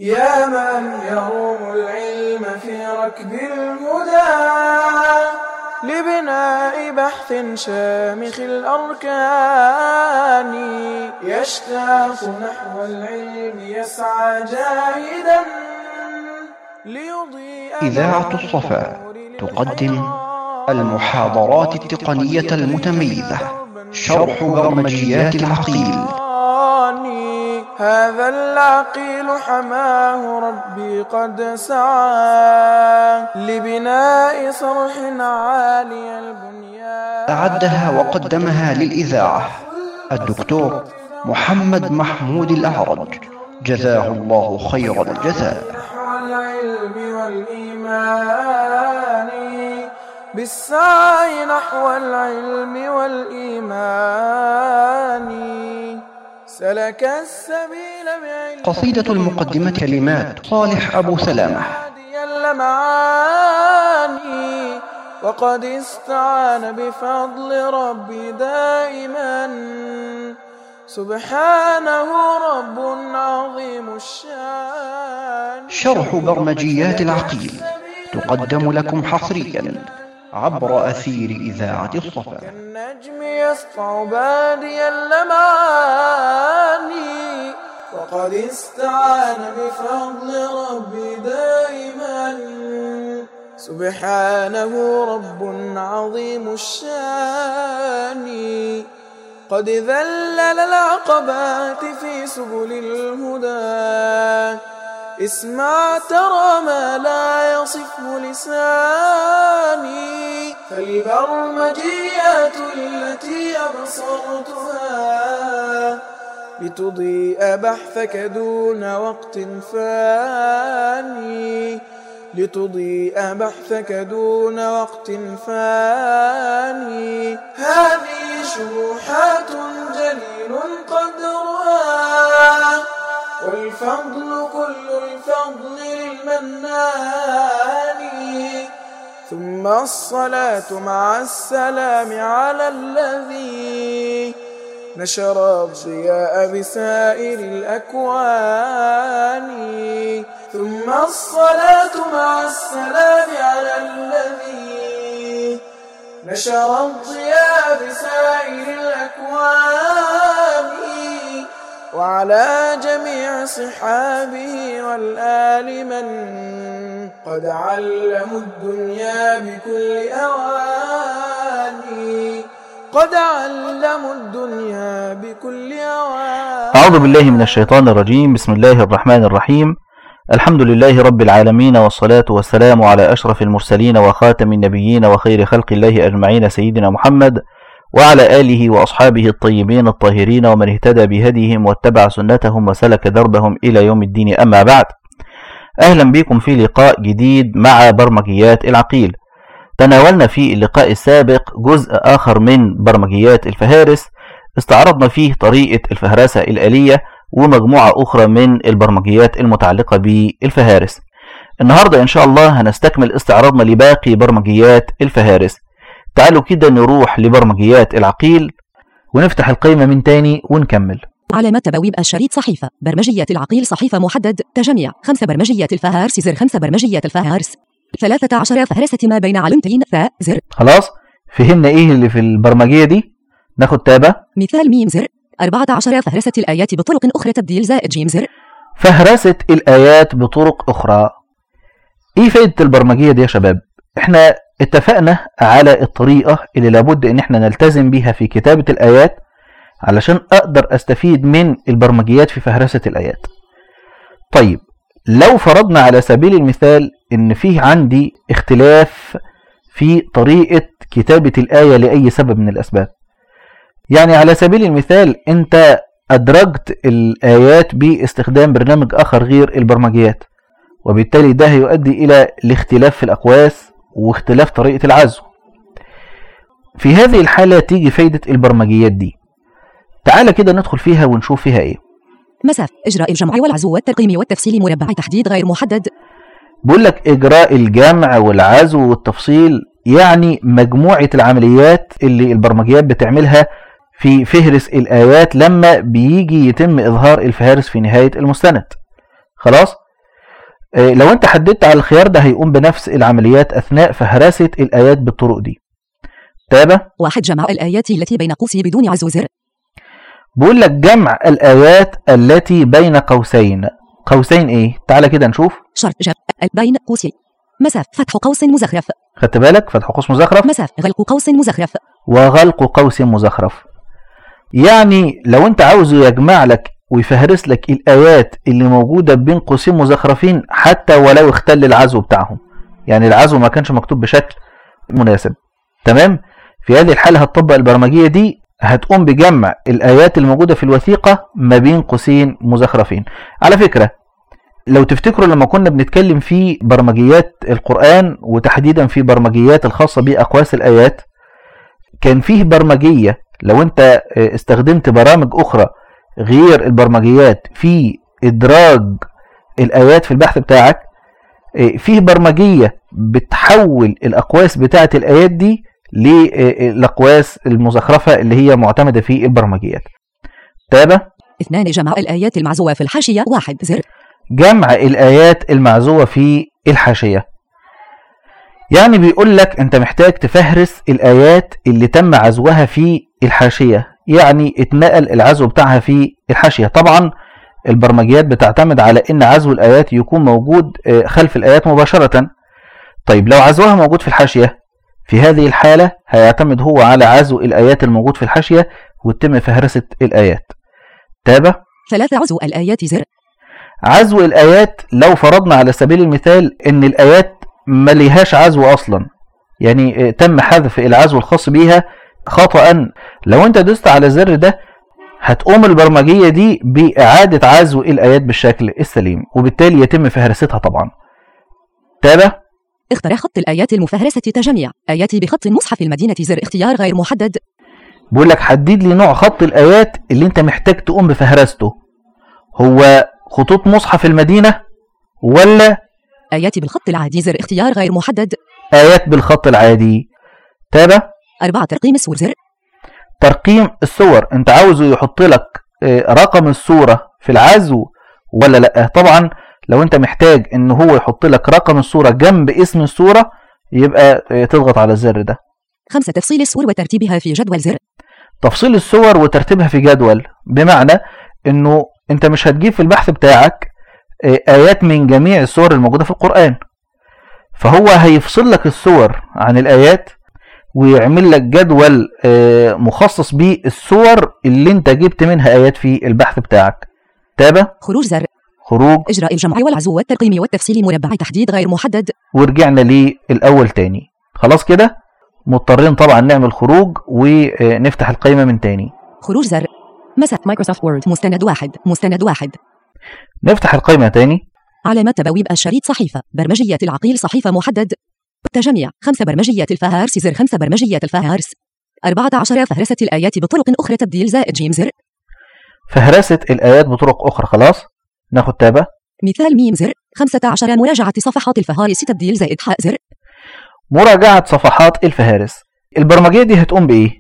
يا من يروم العلم في ركب الهدى لبناء بحث شامخ الأركان يشتاق نحو العلم يسعى جاهدا ليضيء إذاعة الصفا تقدم المحاضرات التقنية المتميزة شرح برمجيات العقيل هذا العقيل حماه ربي قد سعى لبناء صرح عالي البنيان أعدها وقدمها للإذاعة الدكتور محمد محمود الأعرج جزاه الله خير الجزاء نحو العلم والإيمان بالسعي نحو العلم والإيمان سلك السبيل بعلم قصيدة المقدمة كلمات صالح أبو سلامة هادي اللمعاني وقد استعان بفضل ربي دائما سبحانه رب عظيم الشان شرح برمجيات العقيل تقدم لكم حصريا عبر أثير إذاعة الصفا كالنجم يسطع بادي اللمعاني وقد استعان بفضل ربي دائما سبحانه رب عظيم الشان قد ذلل العقبات في سبل الهدى اسمع ترى ما لا يصفه لساني فالبرمجيات التي أبصرتها لتضيء بحثك دون وقت فاني لتضيء بحثك دون وقت فاني هذه شروحات جليل قدرها والفضل كل الفضل للمنان ثم الصلاة مع السلام على الذي نشر الضياء بسائر الأكوان ثم الصلاة مع السلام على الذي نشر الضياء بسائر الأكوان وعلى جميع صحابه والآل من قد علموا الدنيا بكل أواني قد علموا الدنيا بكل أواني أعوذ بالله من الشيطان الرجيم بسم الله الرحمن الرحيم الحمد لله رب العالمين والصلاة والسلام على أشرف المرسلين وخاتم النبيين وخير خلق الله أجمعين سيدنا محمد وعلى آله وأصحابه الطيبين الطاهرين ومن اهتدى بهديهم واتبع سنتهم وسلك دربهم إلى يوم الدين أما بعد أهلا بكم في لقاء جديد مع برمجيات العقيل تناولنا في اللقاء السابق جزء آخر من برمجيات الفهارس استعرضنا فيه طريقة الفهرسة الآلية ومجموعة أخرى من البرمجيات المتعلقة بالفهارس النهاردة إن شاء الله هنستكمل استعراضنا لباقي برمجيات الفهارس تعالوا كده نروح لبرمجيات العقيل ونفتح القائمة من تاني ونكمل علامات تبويب الشريط صحيفة برمجية العقيل صحيفة محدد تجميع خمسة برمجية الفهارس زر خمسة برمجية الفهارس ثلاثة عشر فهرسة ما بين علامتين ثاء زر خلاص فهمنا إيه اللي في البرمجية دي ناخد تابة مثال ميم زر أربعة عشر فهرسة الآيات بطرق أخرى تبديل زائد جيم زر فهرسة الآيات بطرق أخرى إيه فائدة البرمجية دي يا شباب إحنا اتفقنا على الطريقة اللي لابد إن إحنا نلتزم بيها في كتابة الآيات علشان أقدر أستفيد من البرمجيات في فهرسة الآيات طيب لو فرضنا على سبيل المثال إن فيه عندي اختلاف في طريقة كتابة الآية لأي سبب من الأسباب يعني على سبيل المثال أنت أدرجت الآيات باستخدام برنامج آخر غير البرمجيات وبالتالي ده هيؤدي إلى الاختلاف في الأقواس واختلاف طريقة العزو في هذه الحالة تيجي فايدة البرمجيات دي تعالى كده ندخل فيها ونشوف فيها ايه مساف إجراء الجمع والعزو والترقيم والتفصيل مربع تحديد غير محدد بيقول لك إجراء الجمع والعزو والتفصيل يعني مجموعة العمليات اللي البرمجيات بتعملها في فهرس الآيات لما بيجي يتم إظهار الفهارس في نهاية المستند خلاص آه، لو انت حددت على الخيار ده هيقوم بنفس العمليات اثناء فهرسة الايات بالطرق دي تابع واحد جمع الآيات التي بين قوسي بدون عزو زر بيقول لك جمع الايات التي بين قوسين قوسين ايه تعالى كده نشوف شرط جر بين قوسي مساف فتح قوس مزخرف خدت بالك فتح قوس مزخرف مساف غلق قوس مزخرف وغلق قوس مزخرف يعني لو انت عاوزه يجمع لك ويفهرس لك الايات اللي موجوده بين قوسين مزخرفين حتى ولو اختل العزو بتاعهم يعني العزو ما كانش مكتوب بشكل مناسب تمام في هذه الحاله هتطبق البرمجيه دي هتقوم بجمع الايات الموجوده في الوثيقه ما بين قوسين مزخرفين على فكره لو تفتكروا لما كنا بنتكلم في برمجيات القرآن وتحديدا في برمجيات الخاصة بأقواس الآيات كان فيه برمجية لو انت اه، استخدمت برامج أخرى غير البرمجيات في إدراج الآيات في البحث بتاعك اه، فيه برمجية بتحول الأقواس بتاعة الآيات دي للأقواس المزخرفة اللي هي معتمدة في البرمجيات تابع اثنان جمع الآيات المعزوة في الحاشية واحد زر جمع الآيات المعزوة في الحاشية يعني بيقول لك أنت محتاج تفهرس الآيات اللي تم عزوها في الحاشية يعني اتنقل العزو بتاعها في الحاشية طبعا البرمجيات بتعتمد على أن عزو الآيات يكون موجود آه، خلف الآيات مباشرة طيب لو عزوها موجود في الحاشية في هذه الحالة هيعتمد هو على عزو الآيات الموجود في الحاشية وتتم فهرسة الآيات تابع ثلاثة عزو الآيات زر عزو الآيات لو فرضنا على سبيل المثال إن الآيات ما ليهاش عزو أصلا يعني آه، تم حذف العزو الخاص بيها خطأ لو أنت دوست على الزر ده هتقوم البرمجية دي بإعادة عزو الآيات بالشكل السليم وبالتالي يتم فهرستها طبعا تابع اختر خط الآيات المفهرسة تجميع آياتي بخط مصحف المدينة زر اختيار غير محدد بيقول لك حدد لي نوع خط الآيات اللي أنت محتاج تقوم بفهرسته هو خطوط مصحف المدينة ولا آياتي بالخط العادي زر اختيار غير محدد آيات بالخط العادي تابع أربعة ترقيم السور زر ترقيم الصور انت عاوزه يحط لك آه، رقم الصورة في العزو ولا لا طبعا لو انت محتاج ان هو يحط لك رقم الصورة جنب اسم الصورة يبقى آه، تضغط على الزر ده خمسة تفصيل السور وترتيبها في جدول زر تفصيل الصور وترتيبها في جدول بمعنى انه انت مش هتجيب في البحث بتاعك آه، ايات من جميع الصور الموجودة في القرآن فهو هيفصل لك الصور عن الايات ويعمل لك جدول آه، مخصص بالصور اللي انت جبت منها ايات في البحث بتاعك تابع خروج زر خروج إجراء الجمع والعزو والترقيم والتفصيل مربع تحديد غير محدد ورجعنا للاول تاني خلاص كده مضطرين طبعا نعمل خروج ونفتح القائمة من تاني خروج زر مساء مايكروسوفت وورد مستند واحد مستند واحد نفتح القائمة تاني علامات تبويب الشريط صحيفة برمجية العقيل صحيفة محدد تجميع خمسة برمجية الفهارس زر خمسة برمجية الفهارس أربعة عشر فهرسة الآيات بطرق أخرى تبديل زائد جيم زر فهرسة الآيات بطرق أخرى خلاص ناخد تابة مثال ميم زر خمسة عشر مراجعة صفحات الفهارس تبديل زائد حاء زر مراجعة صفحات الفهارس البرمجية دي هتقوم بإيه؟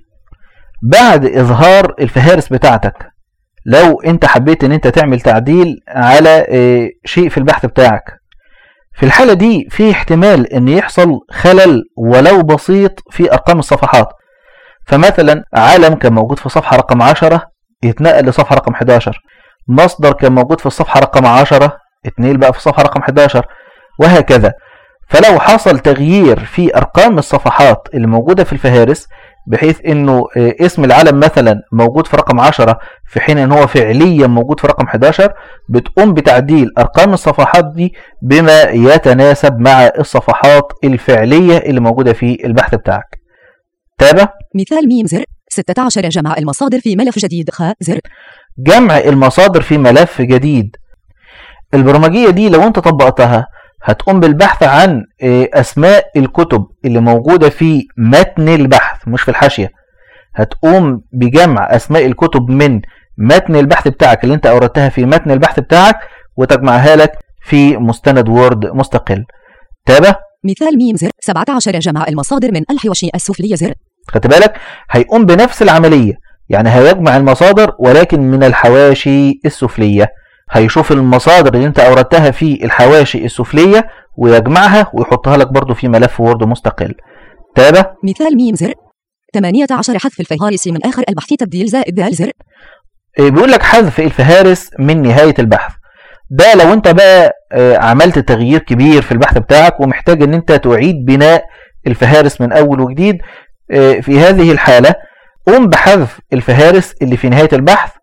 بعد إظهار الفهارس بتاعتك لو أنت حبيت أن أنت تعمل تعديل على آه، شيء في البحث بتاعك في الحالة دي في احتمال أن يحصل خلل ولو بسيط في أرقام الصفحات فمثلا عالم كان موجود في صفحة رقم 10 يتنقل لصفحة رقم 11 مصدر كان موجود في الصفحة رقم 10 اتنقل بقى في الصفحة رقم 11 وهكذا فلو حصل تغيير في ارقام الصفحات اللي موجوده في الفهارس بحيث انه آه، اسم العلم مثلا موجود في رقم 10 في حين ان هو فعليا موجود في رقم 11 بتقوم بتعديل ارقام الصفحات دي بما يتناسب مع الصفحات الفعليه اللي موجوده في البحث بتاعك تابع مثال ميم زر 16 جمع المصادر في ملف جديد خاء زر جمع المصادر في ملف جديد البرمجية دي لو انت طبقتها هتقوم بالبحث عن آه، اسماء الكتب اللي موجودة في متن البحث مش في الحاشية هتقوم بجمع اسماء الكتب من متن البحث بتاعك اللي انت اوردتها في متن البحث بتاعك وتجمعها لك في مستند وورد مستقل تابع مثال ميم زر 17 جمع المصادر من الحواشي السفلية زر خدت بالك هيقوم بنفس العملية يعني هيجمع المصادر ولكن من الحواشي السفلية هيشوف المصادر اللي انت اوردتها في الحواشي السفلية ويجمعها ويحطها لك برضو في ملف وورد مستقل تابع مثال ميم زر 18 حذف الفهارس من آخر البحث تبديل زائد دال زر إيه، بيقول لك حذف الفهارس من نهاية البحث ده لو انت بقى آه، عملت تغيير كبير في البحث بتاعك ومحتاج ان انت تعيد بناء الفهارس من اول وجديد آه، في هذه الحالة قوم بحذف الفهارس اللي في نهاية البحث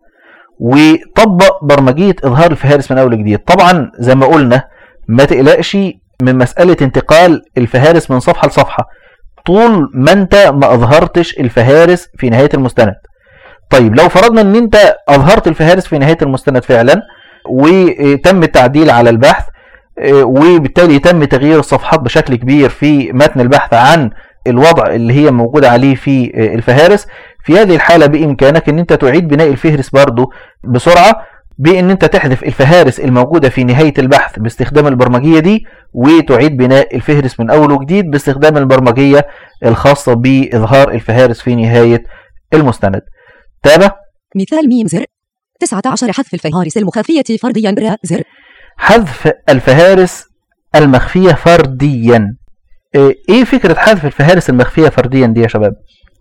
وطبق برمجية إظهار الفهارس من أول وجديد طبعا زي ما قلنا ما تقلقش من مسألة انتقال الفهارس من صفحة لصفحة طول ما انت ما أظهرتش الفهارس في نهاية المستند طيب لو فرضنا ان انت أظهرت الفهارس في نهاية المستند فعلا وتم التعديل على البحث وبالتالي تم تغيير الصفحات بشكل كبير في متن البحث عن الوضع اللي هي موجودة عليه في الفهارس في هذه الحالة بإمكانك أن أنت تعيد بناء الفهرس برضو بسرعة بأن أنت تحذف الفهارس الموجودة في نهاية البحث باستخدام البرمجية دي وتعيد بناء الفهرس من أول وجديد باستخدام البرمجية الخاصة بإظهار الفهارس في نهاية المستند تابع مثال ميم زر 19 حذف الفهارس المخفية فرديا را زر حذف الفهارس المخفية فرديا ايه فكرة حذف الفهارس المخفية فرديا دي يا شباب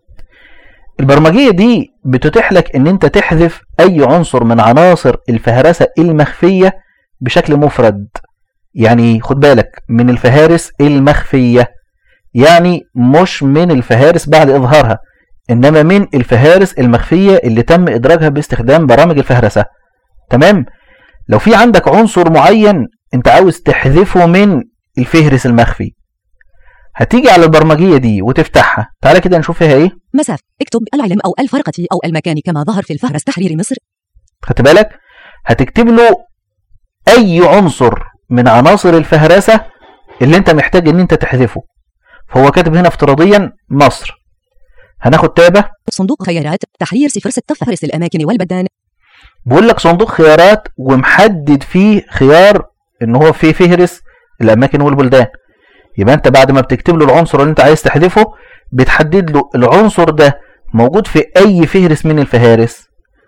البرمجية دي بتتيح لك ان انت تحذف اي عنصر من عناصر الفهرسة المخفية بشكل مفرد يعني خد بالك من الفهارس المخفية يعني مش من الفهارس بعد اظهارها انما من الفهارس المخفية اللي تم ادراجها باستخدام برامج الفهرسة تمام لو في عندك عنصر معين انت عاوز تحذفه من الفهرس المخفي هتيجي على البرمجية دي وتفتحها تعالى كده نشوف فيها ايه مسافة اكتب العلم أو الفرقة أو المكان كما ظهر في الفهرس تحرير مصر خدت بالك هتكتب له اي عنصر من عناصر الفهرسة اللي انت محتاج ان انت تحذفه فهو كاتب هنا افتراضيا مصر هناخد تابة صندوق خيارات تحرير صفر ستة فهرس الأماكن والبلدان بقول لك صندوق خيارات ومحدد فيه خيار ان هو فيه فهرس الاماكن والبلدان يبقى انت بعد ما بتكتب له العنصر اللي انت عايز تحذفه بتحدد له العنصر ده موجود في اي فهرس من الفهارس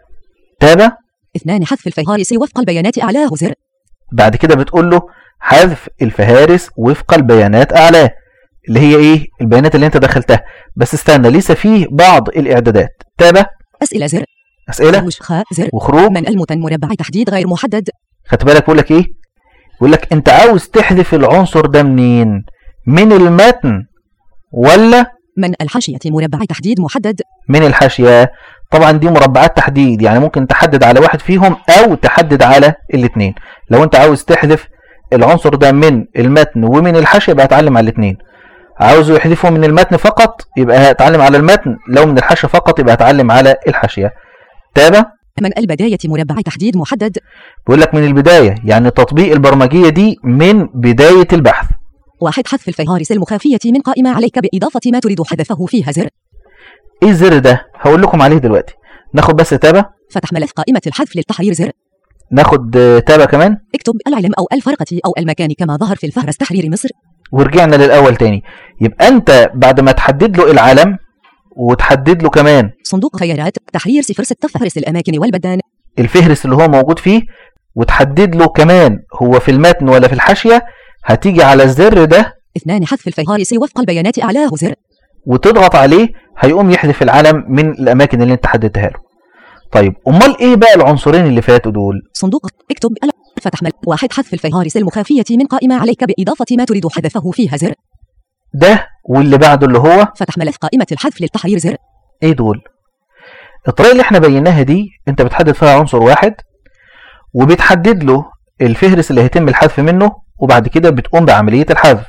تابع اثنان حذف الفهارس وفق البيانات أعلاه زر بعد كده بتقول له حذف الفهارس وفق البيانات اعلاه اللي هي ايه البيانات اللي انت دخلتها بس استنى لسه فيه بعض الاعدادات تابع أسئلة زر اسئله خروج خاء زر وخروج من المتن مربع تحديد غير محدد خدت بالك بقول لك ايه بيقول لك انت عاوز تحذف العنصر ده منين من المتن ولا من الحاشية مربع تحديد محدد من الحاشية طبعا دي مربعات تحديد يعني ممكن تحدد على واحد فيهم او تحدد على الاثنين لو انت عاوز تحذف العنصر ده من المتن ومن الحاشية يبقى هتعلم على الاثنين عاوزه يحذفه من المتن فقط يبقى هتعلم على المتن لو من الحاشية فقط يبقى هتعلم على الحاشية تابع من البداية مربع تحديد محدد بيقول لك من البداية يعني تطبيق البرمجية دي من بداية البحث واحد حذف الفهارس المخافية من قائمة عليك بإضافة ما تريد حذفه فيها زر ايه الزر ده هقول لكم عليه دلوقتي ناخد بس تابع فتح ملف قائمة الحذف للتحرير زر ناخد آه، تابع كمان اكتب العلم أو الفرقة أو المكان كما ظهر في الفهرس تحرير مصر ورجعنا للاول تاني يبقى انت بعد ما تحدد له العلم وتحدد له كمان صندوق خيارات تحرير صفر ستة فهرس الأماكن والبلدان الفهرس اللي هو موجود فيه وتحدد له كمان هو في المتن ولا في الحاشية هتيجي على الزر ده اثنان حذف الفهارس وفق البيانات أعلاه زر وتضغط عليه هيقوم يحذف العلم من الاماكن اللي انت حددتها له طيب امال ايه بقى العنصرين اللي فاتوا دول صندوق اكتب ال- فتح ملف واحد حذف الفهارس المخافية من قائمة عليك بإضافة ما تريد حذفه فيها زر ده واللي بعده اللي هو فتح ملف قائمة الحذف للتحرير زر ايه دول الطريقه اللي احنا بيناها دي انت بتحدد فيها عنصر واحد وبتحدد له الفهرس اللي هيتم الحذف منه وبعد كده بتقوم بعمليه الحذف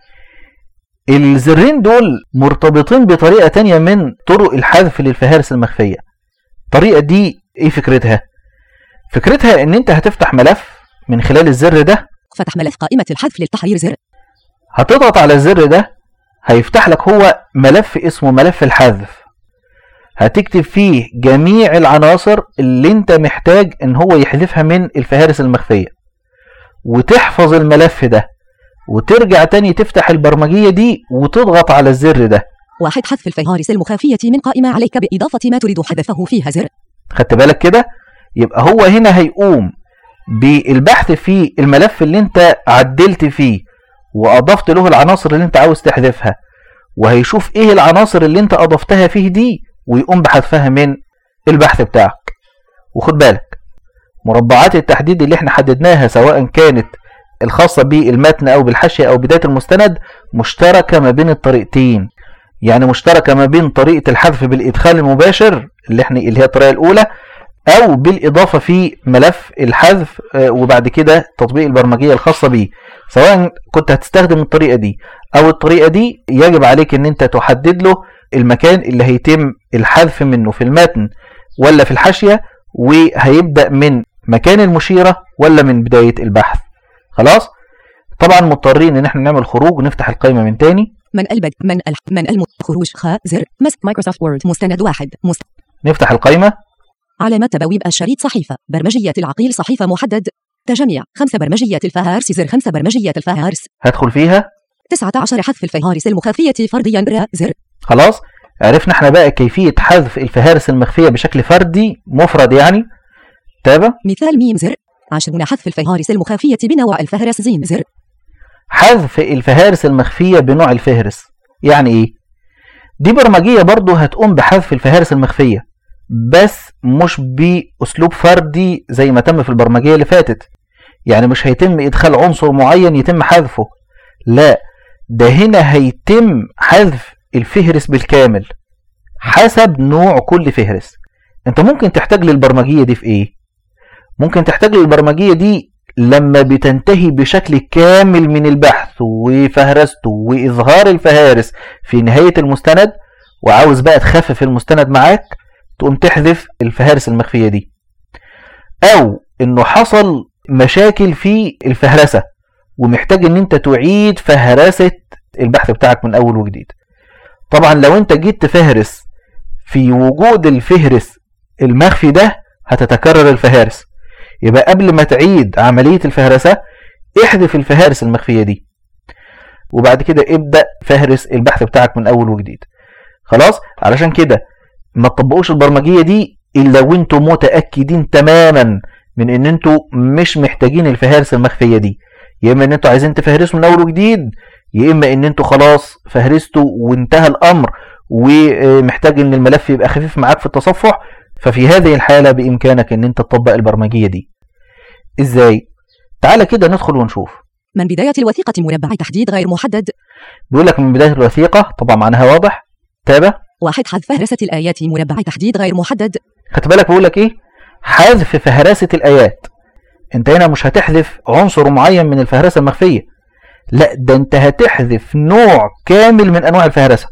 الزرين دول مرتبطين بطريقه تانية من طرق الحذف للفهارس المخفيه الطريقه دي ايه فكرتها فكرتها ان انت هتفتح ملف من خلال الزر ده فتح ملف قائمة الحذف للتحرير زر هتضغط على الزر ده هيفتح لك هو ملف اسمه ملف الحذف هتكتب فيه جميع العناصر اللي انت محتاج ان هو يحذفها من الفهارس المخفية وتحفظ الملف ده وترجع تاني تفتح البرمجية دي وتضغط على الزر ده واحد حذف الفهارس المخافية من قائمة عليك بإضافة ما تريد حذفه فيها زر خدت بالك كده يبقى هو هنا هيقوم بالبحث في الملف اللي انت عدلت فيه واضفت له العناصر اللي انت عاوز تحذفها وهيشوف ايه العناصر اللي انت اضفتها فيه دي ويقوم بحذفها من البحث بتاعك وخد بالك مربعات التحديد اللي احنا حددناها سواء كانت الخاصة بالمتن او بالحاشية او بداية المستند مشتركة ما بين الطريقتين يعني مشتركة ما بين طريقة الحذف بالادخال المباشر اللي احنا اللي هي الطريقة الاولى او بالاضافة في ملف الحذف آه، وبعد كده تطبيق البرمجية الخاصة بيه سواء كنت هتستخدم الطريقة دي او الطريقة دي يجب عليك ان انت تحدد له المكان اللي هيتم الحذف منه في المتن ولا في الحاشية وهيبدأ من مكان المشيرة ولا من بداية البحث خلاص طبعا مضطرين ان احنا نعمل خروج ونفتح القائمة من تاني من البد من الح من الم خروج خ زر مس مايكروسوفت وورد مستند واحد مست... نفتح القائمة علامة تبويب الشريط صحيفة برمجية العقيل صحيفة محدد تجميع خمسة برمجية الفهارس زر خمسة برمجية الفهارس هدخل فيها 19 حذف الفهارس المخفية فرديا را زر خلاص عرفنا احنا بقى كيفية حذف الفهارس المخفية بشكل فردي مفرد يعني تابع مثال ميم زر عشرون حذف الفهارس المخفية بنوع الفهرس زين زر حذف الفهارس المخفية بنوع الفهرس يعني ايه دي برمجية برضو هتقوم بحذف الفهارس المخفية بس مش بأسلوب فردي زي ما تم في البرمجية اللي فاتت يعني مش هيتم إدخال عنصر معين يتم حذفه لا ده هنا هيتم حذف الفهرس بالكامل حسب نوع كل فهرس انت ممكن تحتاج للبرمجية دي في ايه ممكن تحتاج للبرمجية دي لما بتنتهي بشكل كامل من البحث وفهرسته وإظهار الفهارس في نهاية المستند وعاوز بقى تخفف المستند معاك تقوم تحذف الفهارس المخفية دي أو إنه حصل مشاكل في الفهرسة ومحتاج إن أنت تعيد فهرسة البحث بتاعك من أول وجديد طبعا لو أنت جيت تفهرس في وجود الفهرس المخفي ده هتتكرر الفهارس يبقى قبل ما تعيد عملية الفهرسة احذف الفهارس المخفية دي وبعد كده ابدأ فهرس البحث بتاعك من أول وجديد خلاص علشان كده ما تطبقوش البرمجية دي إلا وانتم متأكدين تماما من ان انتوا مش محتاجين الفهارس المخفية دي يا اما ان انتوا عايزين تفهرسوا من اول وجديد يا اما ان انتوا خلاص فهرستوا وانتهى الامر ومحتاج ان الملف يبقى خفيف معاك في التصفح ففي هذه الحالة بإمكانك أن أنت تطبق البرمجية دي إزاي؟ تعالى كده ندخل ونشوف من بداية الوثيقة مربع تحديد غير محدد بيقول لك من بداية الوثيقة طبعا معناها واضح تابع واحد حذف فهرسة الآيات مربع تحديد غير محدد خدت بالك بيقول لك إيه؟ حذف فهرسة الآيات أنت هنا مش هتحذف عنصر معين من الفهرسة المخفية لا ده أنت هتحذف نوع كامل من أنواع الفهرسة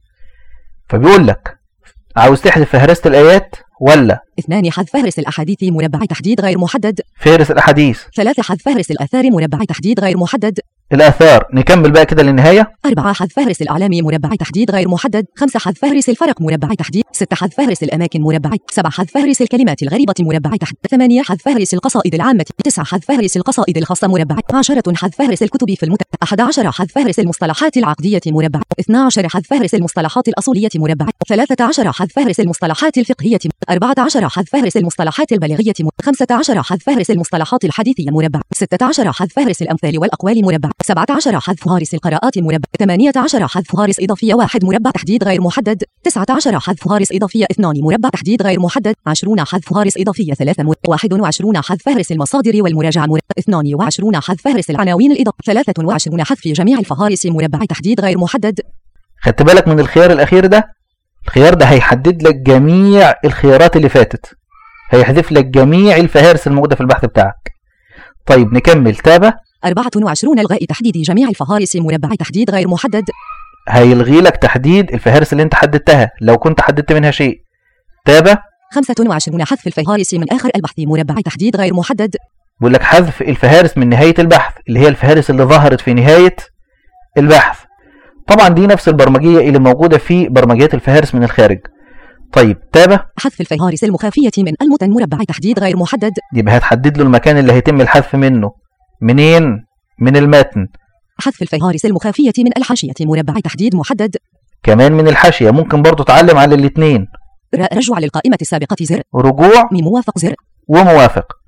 فبيقول لك عاوز تحذف فهرسة الآيات ولا اثنان حذف فهرس الأحاديث مربع تحديد غير محدد فهرس الأحاديث ثلاثة حذف فهرس الآثار مربع تحديد غير محدد الآثار نكمل بقى كده للنهاية أربعة حذف فهرس الأعلام مربع تحديد غير محدد خمسة حذف فهرس الفرق مربع تحديد ستة حذف فهرس الأماكن مربع سبعة حذف فهرس الكلمات الغريبة مربع تحديد ثمانية حذف فهرس القصائد العامة تسعة حذف فهرس القصائد الخاصة مربع عشرة حذف فهرس الكتب في المت أحد عشر حذف فهرس المصطلحات العقدية مربع اثنا عشر حذف فهرس المصطلحات الأصولية مربع ثلاثة عشر حذف فهرس المصطلحات الفقهية أربعة عشر حذف فهرس المصطلحات البلاغية خمسة عشر حذف فهرس المصطلحات الحديثية مربع ستة عشر حذف فهرس الأمثال والأقوال مربع سبعة عشر حذف فهارس القراءات مربع ثمانية عشر حذف فهارس إضافية واحد مربع تحديد غير محدد تسعة عشر حذف فهارس إضافية اثنان مربع تحديد غير محدد عشرون حذف فهارس إضافية ثلاثة مربع واحد وعشرون حذف فهرس المصادر والمراجعة مربع اثنان وعشرون حذف فهرس العناوين الإضافية ثلاثة وعشرون حذف جميع الفهارس مربع تحديد غير محدد خدت بالك من الخيار الأخير ده الخيار ده هيحدد لك جميع الخيارات اللي فاتت هيحذف لك جميع الفهارس الموجودة في البحث بتاعك طيب نكمل تابع أربعة وعشرون إلغاء تحديد جميع الفهارس مربع تحديد غير محدد هيلغي لك تحديد الفهارس اللي انت حددتها لو كنت حددت منها شيء تابع خمسة وعشرون حذف الفهارس من آخر البحث مربع تحديد غير محدد بيقول لك حذف الفهارس من نهاية البحث اللي هي الفهارس اللي ظهرت في نهاية البحث طبعا دي نفس البرمجية اللي موجودة في برمجيات الفهارس من الخارج طيب تابع حذف الفهارس المخافية من المتن مربع تحديد غير محدد يبقى هتحدد له المكان اللي هيتم الحذف منه منين من المتن حذف الفهارس المخافية من الحاشية مربع تحديد محدد كمان من الحاشية ممكن برضو تعلم على الاتنين ر- رجوع للقائمة السابقة زر رجوع ميم موافق زر وموافق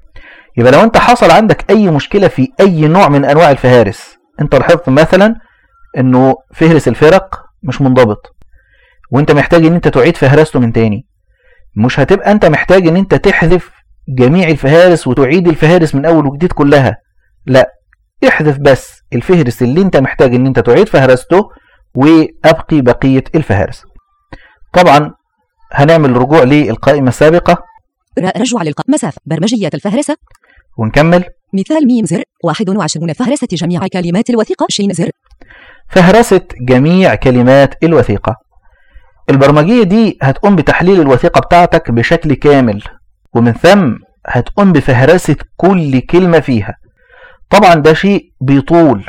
يبقى لو انت حصل عندك اي مشكله في اي نوع من انواع الفهارس انت لاحظت مثلا انه فهرس الفرق مش منضبط وانت محتاج ان انت تعيد فهرسته من تاني مش هتبقى انت محتاج ان انت تحذف جميع الفهارس وتعيد الفهارس من اول وجديد كلها لا احذف بس الفهرس اللي انت محتاج ان انت تعيد فهرسته وابقي بقية الفهارس طبعا هنعمل رجوع للقائمة السابقة رجوع للقائمة مسافة برمجيات الفهرسة ونكمل مثال ميم زر 21 فهرسة جميع كلمات الوثيقة شين زر فهرسة جميع كلمات الوثيقة البرمجية دي هتقوم بتحليل الوثيقة بتاعتك بشكل كامل ومن ثم هتقوم بفهرسة كل كلمة فيها طبعا ده شيء بيطول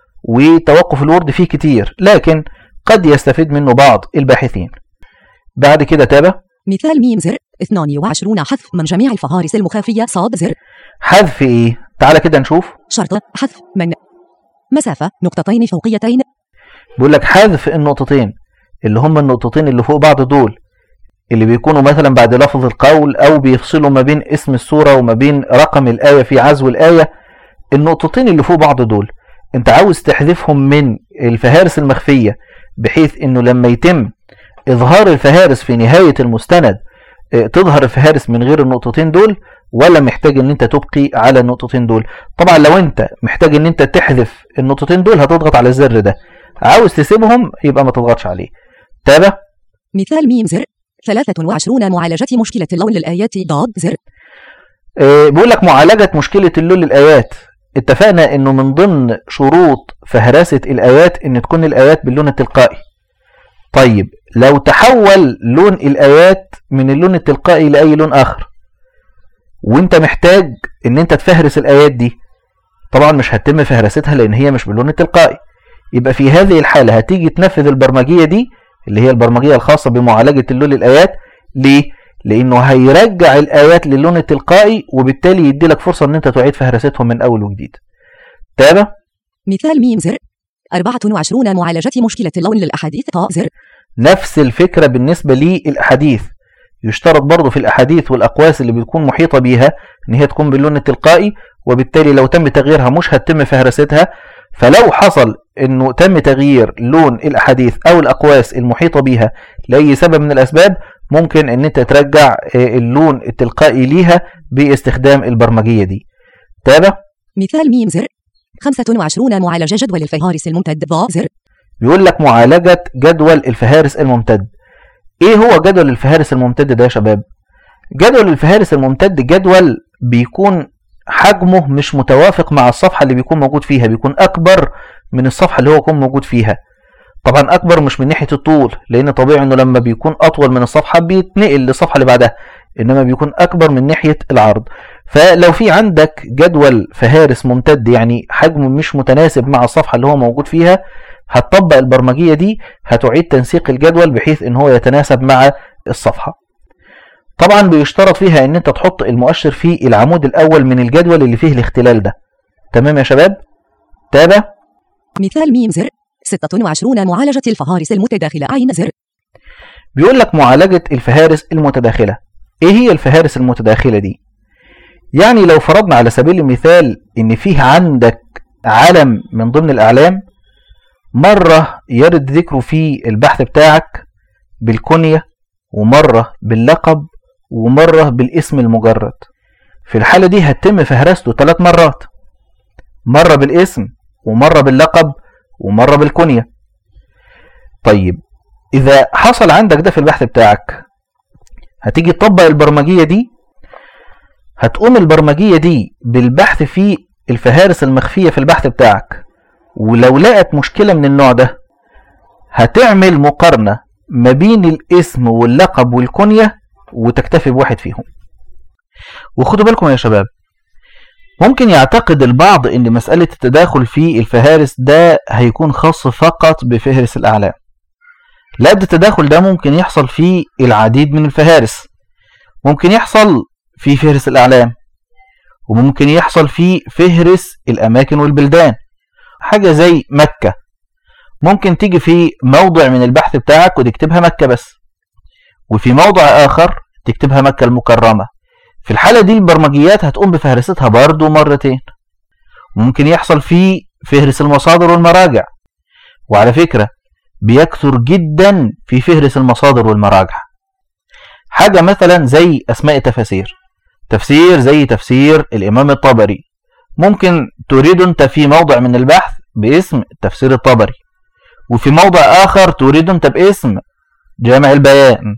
وتوقف الورد فيه كتير لكن قد يستفيد منه بعض الباحثين بعد كده تابع مثال ميم زر 22 حذف من جميع الفهارس المخافية صاد زر حذف ايه تعالى كده نشوف شرط حذف من مسافة نقطتين فوقيتين بيقول لك حذف النقطتين اللي هم النقطتين اللي فوق بعض دول اللي بيكونوا مثلا بعد لفظ القول او بيفصلوا ما بين اسم السورة وما بين رقم الآية في عزو الآية النقطتين اللي فوق بعض دول انت عاوز تحذفهم من الفهارس المخفية بحيث انه لما يتم اظهار الفهارس في نهاية المستند اه، تظهر الفهارس من غير النقطتين دول ولا محتاج ان انت تبقي على النقطتين دول طبعا لو انت محتاج ان انت تحذف النقطتين دول هتضغط على الزر ده عاوز تسيبهم يبقى ما تضغطش عليه تابع مثال ميم زر 23 معالجة مشكلة اللون للآيات ضاد زر اه، بيقول لك معالجة مشكلة اللون للآيات اتفقنا انه من ضمن شروط فهرسة الآيات ان تكون الآيات باللون التلقائي طيب لو تحول لون الآيات من اللون التلقائي لأي لون آخر وانت محتاج ان انت تفهرس الآيات دي طبعا مش هتتم فهرستها لان هي مش باللون التلقائي يبقى في هذه الحالة هتيجي تنفذ البرمجية دي اللي هي البرمجية الخاصة بمعالجة اللون للآيات ليه؟ لانه هيرجع الايات للون التلقائي وبالتالي يدي لك فرصه ان انت تعيد فهرستهم من اول وجديد تابع مثال ميم زر 24 معالجة مشكلة اللون للأحاديث طاء زر نفس الفكره بالنسبه للاحاديث يشترط برضه في الاحاديث والاقواس اللي بتكون محيطه بيها ان هي تكون باللون التلقائي وبالتالي لو تم تغييرها مش هتتم فهرستها فلو حصل انه تم تغيير لون الاحاديث او الاقواس المحيطه بيها لاي سبب من الاسباب ممكن ان انت ترجع آه، اللون التلقائي ليها باستخدام البرمجيه دي تابع مثال ميم زر 25 معالجة جدول الفهارس الممتد ضاء زر بيقول لك معالجه جدول الفهارس الممتد ايه هو جدول الفهارس الممتد ده يا شباب جدول الفهارس الممتد جدول بيكون حجمه مش متوافق مع الصفحه اللي بيكون موجود فيها بيكون اكبر من الصفحه اللي هو يكون موجود فيها طبعا اكبر مش من ناحيه الطول لان طبيعي انه لما بيكون اطول من الصفحه بيتنقل للصفحه اللي بعدها انما بيكون اكبر من ناحيه العرض فلو في عندك جدول فهارس ممتد يعني حجمه مش متناسب مع الصفحه اللي هو موجود فيها هتطبق البرمجيه دي هتعيد تنسيق الجدول بحيث ان هو يتناسب مع الصفحه طبعا بيشترط فيها ان انت تحط المؤشر في العمود الاول من الجدول اللي فيه الاختلال ده تمام يا شباب تابع مثال ميم زر 26 معالجة الفهارس المتداخلة عين زر بيقول لك معالجة الفهارس المتداخلة ايه هي الفهارس المتداخلة دي يعني لو فرضنا على سبيل المثال ان فيه عندك علم من ضمن الاعلام مرة يرد ذكره في البحث بتاعك بالكنية ومرة باللقب ومرة بالاسم المجرد في الحالة دي هتتم فهرسته ثلاث مرات مرة بالاسم ومرة باللقب ومرة بالكنية طيب إذا حصل عندك ده في البحث بتاعك هتيجي تطبق البرمجية دي هتقوم البرمجية دي بالبحث في الفهارس المخفية في البحث بتاعك ولو لقت مشكلة من النوع ده هتعمل مقارنة ما بين الاسم واللقب والكنية وتكتفي بواحد فيهم وخدوا بالكم يا شباب ممكن يعتقد البعض ان مسألة التداخل في الفهارس ده هيكون خاص فقط بفهرس الاعلام لا ده التداخل ده ممكن يحصل في العديد من الفهارس ممكن يحصل في فهرس الاعلام وممكن يحصل في فهرس الاماكن والبلدان حاجة زي مكة ممكن تيجي في موضع من البحث بتاعك وتكتبها مكة بس وفي موضع آخر تكتبها مكة المكرمة في الحالة دي البرمجيات هتقوم بفهرستها برضو مرتين ممكن يحصل في فهرس المصادر والمراجع وعلى فكرة بيكثر جدا في فهرس المصادر والمراجع حاجة مثلا زي أسماء التفاسير تفسير زي تفسير الإمام الطبري ممكن تريد أنت في موضع من البحث باسم تفسير الطبري وفي موضع آخر تريد أنت باسم جامع البيان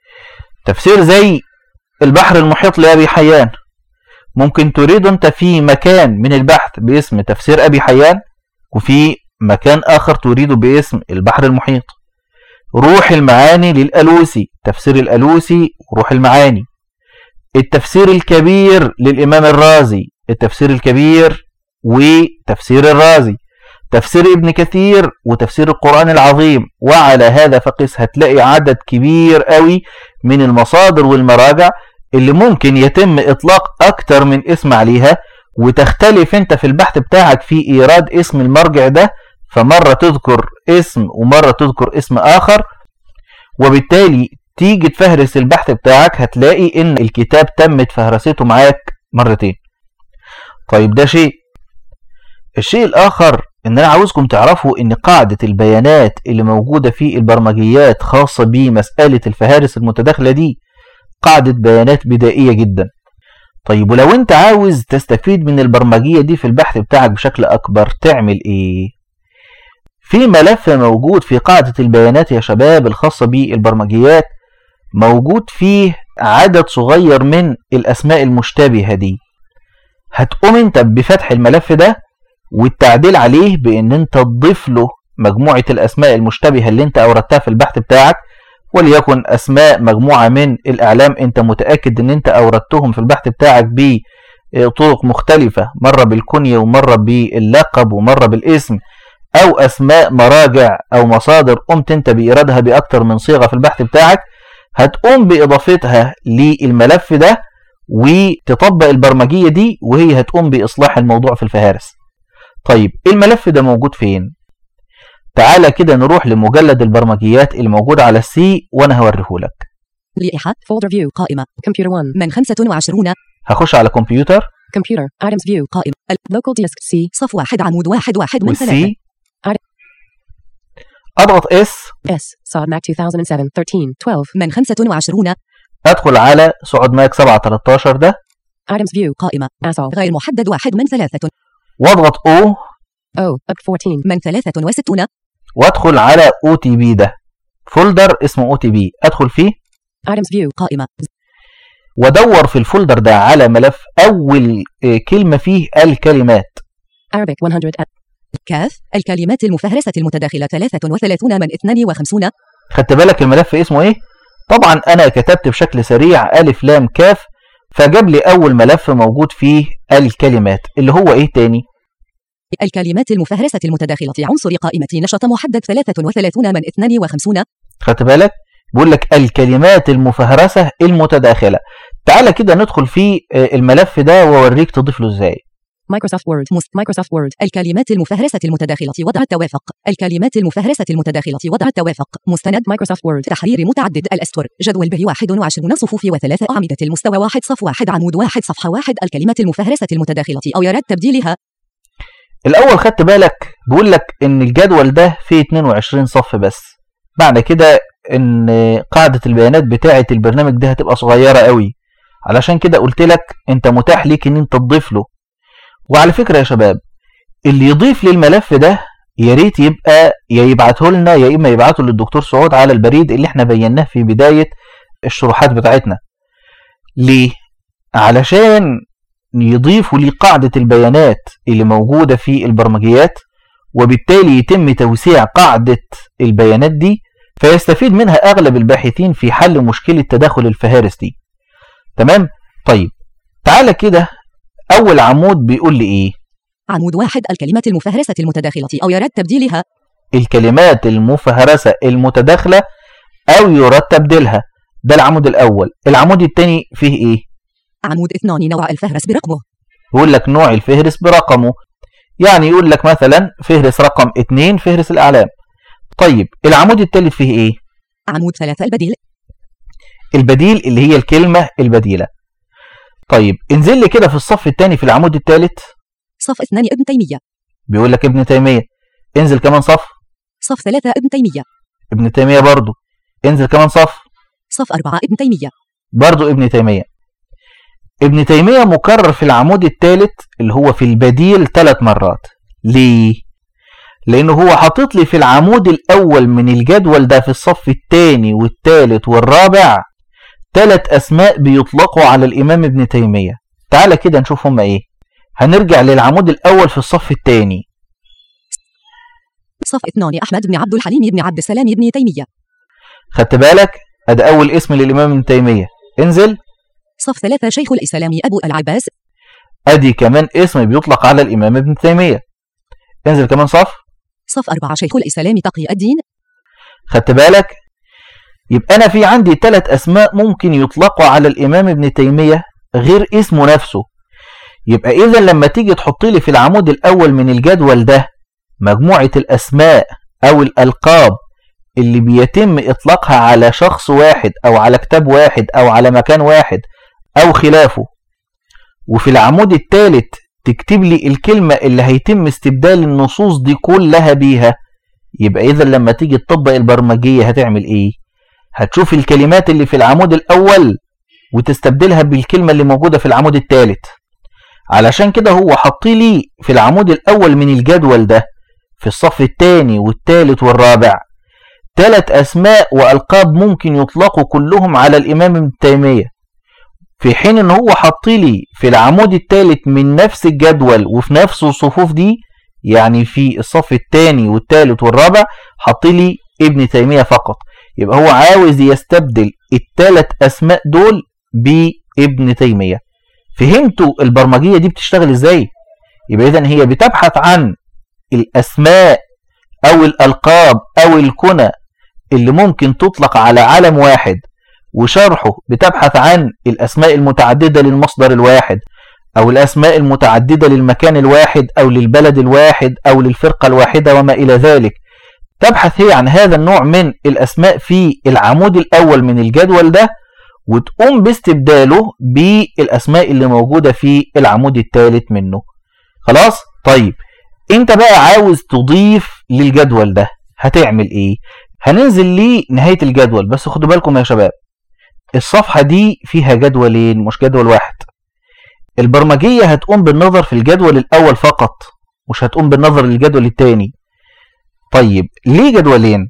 تفسير زي البحر المحيط لأبي حيان ممكن تريد أنت في مكان من البحث باسم تفسير أبي حيان وفي مكان آخر تريد باسم البحر المحيط روح المعاني للألوسي تفسير الألوسي وروح المعاني التفسير الكبير للإمام الرازي التفسير الكبير وتفسير الرازي تفسير ابن كثير وتفسير القرآن العظيم وعلى هذا فقس هتلاقي عدد كبير قوي من المصادر والمراجع اللي ممكن يتم إطلاق أكتر من اسم عليها وتختلف انت في البحث بتاعك في إيراد اسم المرجع ده فمرة تذكر اسم ومرة تذكر اسم آخر وبالتالي تيجي تفهرس البحث بتاعك هتلاقي ان الكتاب تمت فهرسته معاك مرتين طيب ده شيء الشيء الآخر ان انا عاوزكم تعرفوا ان قاعدة البيانات اللي موجودة في البرمجيات خاصة بمسألة الفهارس المتداخلة دي قاعدة بيانات بدائية جدا طيب ولو انت عاوز تستفيد من البرمجية دي في البحث بتاعك بشكل اكبر تعمل ايه في ملف موجود في قاعدة البيانات يا شباب الخاصة بالبرمجيات موجود فيه عدد صغير من الاسماء المشتبهة دي هتقوم انت بفتح الملف ده والتعديل عليه بان انت تضيف له مجموعة الاسماء المشتبهة اللي انت اوردتها في البحث بتاعك وليكن اسماء مجموعة من الاعلام انت متأكد ان انت اوردتهم في البحث بتاعك بطرق مختلفة مرة بالكنية ومرة باللقب ومرة بالاسم او اسماء مراجع او مصادر قمت انت بايرادها باكتر من صيغة في البحث بتاعك هتقوم باضافتها للملف ده وتطبق البرمجية دي وهي هتقوم باصلاح الموضوع في الفهارس طيب الملف ده موجود فين تعالى كده نروح لمجلد البرمجيات الموجود على السي وانا هوريه لك لائحة folder view قائمة computer 1 من 25 هخش على كمبيوتر computer items view قائمة ال- local disk C صف واحد عمود واحد واحد من ثلاثة والسي عد- اضغط اس S صاد Mac 2007 13 12 من 25 ادخل على سعود ماك 7 13 ده items view قائمة ASO غير محدد واحد من ثلاثة واضغط او O up 14 من 63 وادخل على او تي بي ده فولدر اسمه او تي بي ادخل فيه items view قائمة وادور في الفولدر ده على ملف اول آه، كلمه فيه الكلمات Arabic 100 كاف الكلمات المفهرسة المتداخلة 33 من 52 خدت بالك الملف اسمه ايه طبعا انا كتبت بشكل سريع الف لام كاف فجاب لي اول ملف موجود فيه الكلمات اللي هو ايه تاني الكلمات المفهرسة المتداخلة عنصر قائمة نشط محدد 33 من 52 خدت بالك بيقول لك الكلمات المفهرسه المتداخله تعالى كده ندخل في آه، الملف ده واوريك تضيف له ازاي مايكروسوفت وورد مست مايكروسوفت وورد الكلمات المفهرسة المتداخلة وضع التوافق الكلمات المفهرسة المتداخلة وضع التوافق مستند مايكروسوفت وورد تحرير متعدد الأسطر جدول به 21 صفوف وثلاث أعمدة المستوى واحد صف واحد عمود واحد صفحة واحد الكلمات المفهرسة المتداخلة أو يراد تبديلها الاول خدت بالك بيقول لك ان الجدول ده فيه 22 صف بس معنى كده ان قاعده البيانات بتاعه البرنامج ده هتبقى صغيره قوي علشان كده قلت لك انت متاح ليك ان انت تضيف له وعلى فكره يا شباب اللي يضيف للملف ده يا ريت يبقى يا يبعته لنا يا اما يبعته للدكتور سعود على البريد اللي احنا بيناه في بدايه الشروحات بتاعتنا ليه علشان يضيفوا لقاعدة البيانات اللي موجودة في البرمجيات وبالتالي يتم توسيع قاعدة البيانات دي فيستفيد منها أغلب الباحثين في حل مشكلة تداخل الفهارس دي تمام طيب تعالى كده أول عمود بيقول لي إيه عمود واحد الكلمات المفهرسة المتداخلة أو يراد تبديلها الكلمات المفهرسة المتداخلة أو يراد تبديلها ده العمود الأول العمود الثاني فيه إيه عمود اثنان نوع الفهرس برقمه يقول لك نوع الفهرس برقمه يعني يقول لك مثلا فهرس رقم 2 فهرس الأعلام طيب العمود الثالث فيه إيه عمود ثلاثة البديل البديل اللي هي الكلمة البديلة طيب انزل لي كده في الصف الثاني في العمود الثالث صف اثنان ابن تيمية بيقول لك ابن تيمية انزل كمان صف صف ثلاثة ابن تيمية ابن تيمية برضو انزل كمان صف صف أربعة ابن تيمية برضو ابن تيمية ابن تيمية مكرر في العمود الثالث اللي هو في البديل ثلاث مرات ليه؟ لأنه هو حاطط لي في العمود الأول من الجدول ده في الصف الثاني والثالث والرابع ثلاث أسماء بيطلقوا على الإمام ابن تيمية تعالى كده نشوف هما إيه هنرجع للعمود الأول في الصف الثاني صف اثنان أحمد بن عبد الحليم بن عبد السلام بن تيمية خدت بالك أده أول اسم للإمام ابن تيمية انزل صف ثلاثة شيخ الإسلام أبو العباس أدي كمان اسم بيطلق على الإمام ابن تيمية انزل كمان صف صف أربعة شيخ الإسلام تقي الدين خدت بالك يبقى أنا في عندي ثلاث أسماء ممكن يطلقوا على الإمام ابن تيمية غير اسمه نفسه يبقى إذا لما تيجي تحط لي في العمود الأول من الجدول ده مجموعة الأسماء أو الألقاب اللي بيتم إطلاقها على شخص واحد أو على كتاب واحد أو على مكان واحد أو خلافه وفي العمود الثالث تكتب لي الكلمة اللي هيتم استبدال النصوص دي كلها بيها يبقى إذا لما تيجي تطبق البرمجية هتعمل إيه؟ هتشوف الكلمات اللي في العمود الأول وتستبدلها بالكلمة اللي موجودة في العمود الثالث علشان كده هو حط لي في العمود الأول من الجدول ده في الصف الثاني والثالث والرابع ثلاث أسماء وألقاب ممكن يطلقوا كلهم على الإمام ابن تيمية في حين ان هو حط لي في العمود الثالث من نفس الجدول وفي نفس الصفوف دي يعني في الصف الثاني والثالث والرابع حط لي ابن تيمية فقط يبقى هو عاوز يستبدل الثلاث اسماء دول بابن تيمية فهمتوا البرمجية دي بتشتغل ازاي يبقى اذا هي بتبحث عن الاسماء او الالقاب او الكنى اللي ممكن تطلق على علم واحد وشرحه بتبحث عن الأسماء المتعددة للمصدر الواحد أو الأسماء المتعددة للمكان الواحد أو للبلد الواحد أو للفرقة الواحدة وما إلى ذلك تبحث هي عن هذا النوع من الأسماء في العمود الأول من الجدول ده وتقوم باستبداله بالأسماء اللي موجودة في العمود الثالث منه خلاص طيب انت بقى عاوز تضيف للجدول ده هتعمل ايه هننزل لنهاية الجدول بس خدوا بالكم يا شباب الصفحة دي فيها جدولين مش جدول واحد البرمجية هتقوم بالنظر في الجدول الأول فقط مش هتقوم بالنظر للجدول الثاني طيب ليه جدولين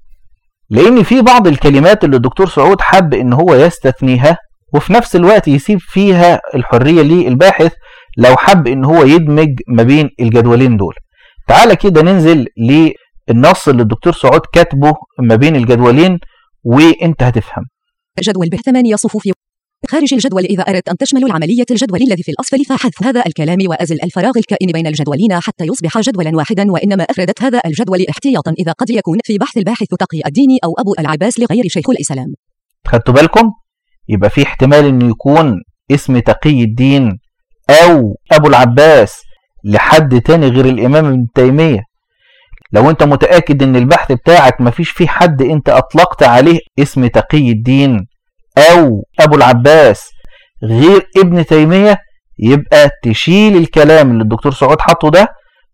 لأن في بعض الكلمات اللي الدكتور سعود حب إن هو يستثنيها وفي نفس الوقت يسيب فيها الحرية للباحث لو حب إن هو يدمج ما بين الجدولين دول تعالى كده ننزل للنص اللي الدكتور سعود كاتبه ما بين الجدولين وانت هتفهم جدول به ثمانية صفوف خارج الجدول إذا أردت أن تشمل العملية الجدول الذي في الأسفل فحذف هذا الكلام وأزل الفراغ الكائن بين الجدولين حتى يصبح جدولا واحدا وإنما أفردت هذا الجدول احتياطا إذا قد يكون في بحث الباحث تقي الدين أو أبو العباس لغير شيخ الإسلام خدتوا بالكم يبقى في احتمال انه يكون اسم تقي الدين او ابو العباس لحد تاني غير الامام ابن تيمية لو انت متأكد ان البحث بتاعك مفيش فيه حد انت اطلقت عليه اسم تقي الدين او ابو العباس غير ابن تيمية يبقى تشيل الكلام اللي الدكتور سعود حطه ده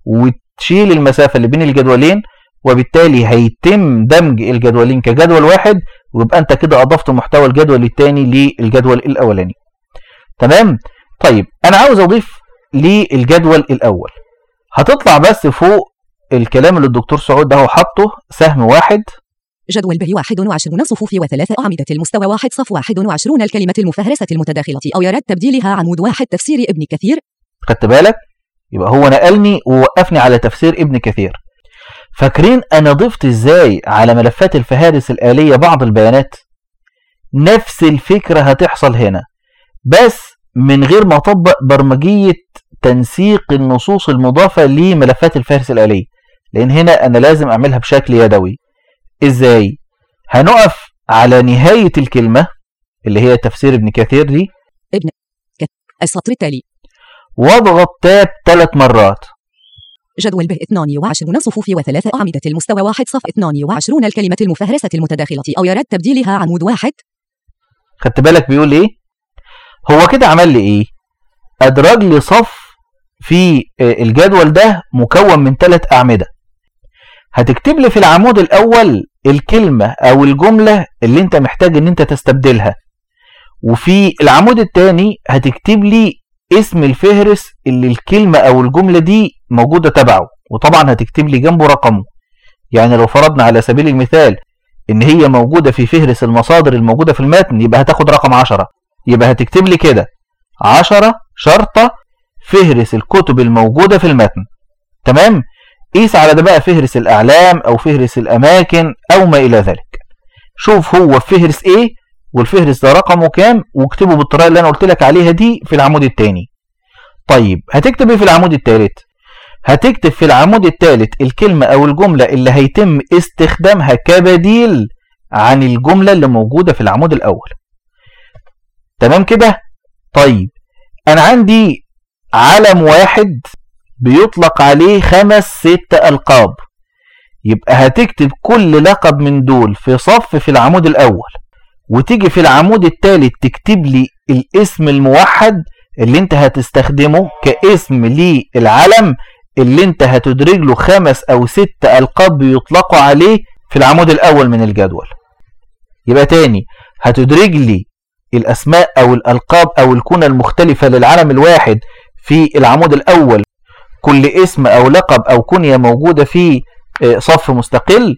وتشيل المسافة اللي بين الجدولين وبالتالي هيتم دمج الجدولين كجدول واحد ويبقى انت كده اضفت محتوى الجدول الثاني للجدول الاولاني تمام طيب انا عاوز اضيف للجدول الاول هتطلع بس فوق الكلام اللي الدكتور سعود ده هو حاطه سهم واحد جدول به 21 صفوف وثلاث أعمدة المستوى واحد صف 21 الكلمة المفهرسة المتداخلة أو يراد تبديلها عمود واحد تفسير ابن كثير خدت بالك يبقى هو نقلني ووقفني على تفسير ابن كثير فاكرين انا ضفت ازاي على ملفات الفهارس الآلية بعض البيانات نفس الفكرة هتحصل هنا بس من غير ما اطبق برمجية تنسيق النصوص المضافة لملفات الفهرس الآلية لان هنا انا لازم اعملها بشكل يدوي ازاي هنقف على نهاية الكلمة اللي هي تفسير ابن كثير دي ابن كثير السطر التالي واضغط تاب ثلاث مرات جدول به 22 صفوف وثلاث أعمدة المستوى واحد صف 22 الكلمة المفهرسة المتداخلة أو يراد تبديلها عمود واحد خدت بالك بيقول ايه هو كده عمل لي ايه ادرج لي صف في الجدول ده مكون من ثلاث اعمده هتكتب لي في العمود الاول الكلمه او الجمله اللي انت محتاج ان انت تستبدلها وفي العمود الثاني هتكتب لي اسم الفهرس اللي الكلمه او الجمله دي موجوده تبعه وطبعا هتكتب لي جنبه رقمه يعني لو فرضنا على سبيل المثال ان هي موجوده في فهرس المصادر الموجوده في المتن يبقى هتاخد رقم 10 يبقى هتكتب لي كده 10 شرطه فهرس الكتب الموجوده في المتن تمام قيس على ده بقى فهرس الاعلام او فهرس الاماكن او ما الى ذلك شوف هو فهرس ايه والفهرس ده رقمه كام واكتبه بالطريقه اللي انا قلت لك عليها دي في العمود الثاني طيب هتكتب ايه في العمود الثالث هتكتب في العمود الثالث الكلمة أو الجملة اللي هيتم استخدامها كبديل عن الجملة اللي موجودة في العمود الأول تمام كده؟ طيب أنا عندي علم واحد بيطلق عليه خمس ست ألقاب يبقى هتكتب كل لقب من دول في صف في العمود الأول وتيجي في العمود الثالث تكتب لي الاسم الموحد اللي انت هتستخدمه كاسم للعلم اللي انت هتدرج له خمس او ست القاب بيطلقوا عليه في العمود الاول من الجدول يبقى تاني هتدرج لي الاسماء او الالقاب او الكنى المختلفة للعلم الواحد في العمود الاول كل اسم او لقب او كنية موجودة في صف مستقل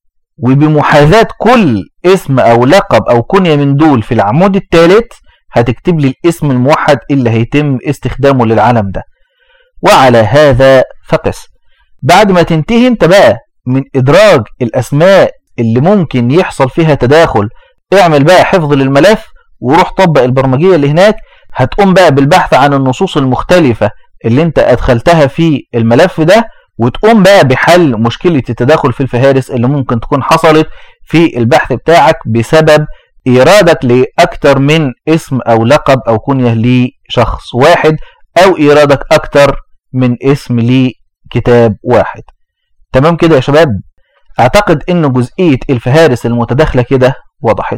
وبمحاذاة كل اسم او لقب او كنية من دول في العمود الثالث هتكتب لي الاسم الموحد اللي هيتم استخدامه للعلم ده وعلى هذا فقس بعد ما تنتهي انت بقى من ادراج الاسماء اللي ممكن يحصل فيها تداخل اعمل بقى حفظ للملف وروح طبق البرمجية اللي هناك هتقوم بقى بالبحث عن النصوص المختلفة اللي انت ادخلتها في الملف ده وتقوم بقى بحل مشكلة التداخل في الفهارس اللي ممكن تكون حصلت في البحث بتاعك بسبب إيرادك لأكتر من اسم أو لقب أو كنية لشخص واحد أو إيرادك أكتر من اسم لكتاب واحد تمام كده يا شباب أعتقد إن جزئية الفهارس المتداخلة كده وضحت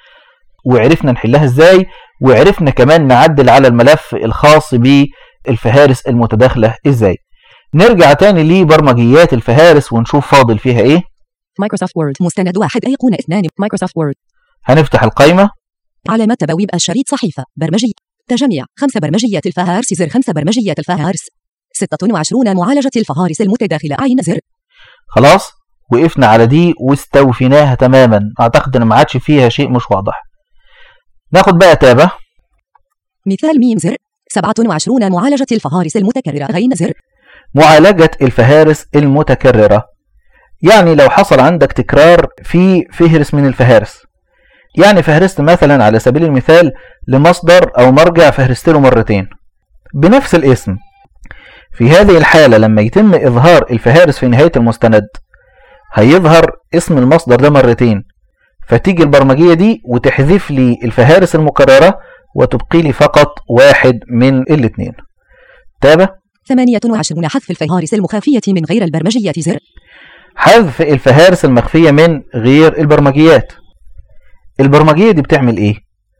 وعرفنا نحلها إزاي وعرفنا كمان نعدل على الملف الخاص بالفهارس المتداخلة إزاي نرجع تاني لبرمجيات الفهارس ونشوف فاضل فيها إيه مايكروسوفت وورد مستند واحد أيقونة اثنان مايكروسوفت وورد هنفتح القائمة علامة تبويب الشريط صحيفة برمجي تجميع خمسة برمجية الفهارس زر خمسة برمجية الفهارس 26 معالجة الفهارس المتداخلة عين زر خلاص وقفنا على دي واستوفيناها تماما اعتقد ان ما عادش فيها شيء مش واضح ناخد بقى تابة مثال ميم زر 27 معالجة الفهارس المتكررة غين زر معالجة الفهارس المتكررة يعني لو حصل عندك تكرار في فهرس من الفهارس يعني فهرست مثلا على سبيل المثال لمصدر أو مرجع فهرست له مرتين بنفس الاسم في هذه الحالة لما يتم إظهار الفهارس في نهاية المستند هيظهر اسم المصدر ده مرتين فتيجي البرمجية دي وتحذف لي الفهارس المكررة وتبقي لي فقط واحد من الاثنين تابع 28 حذف الفهارس المخافية من غير البرمجية زر حذف الفهارس المخفية من غير البرمجيات البرمجية دي بتعمل ايه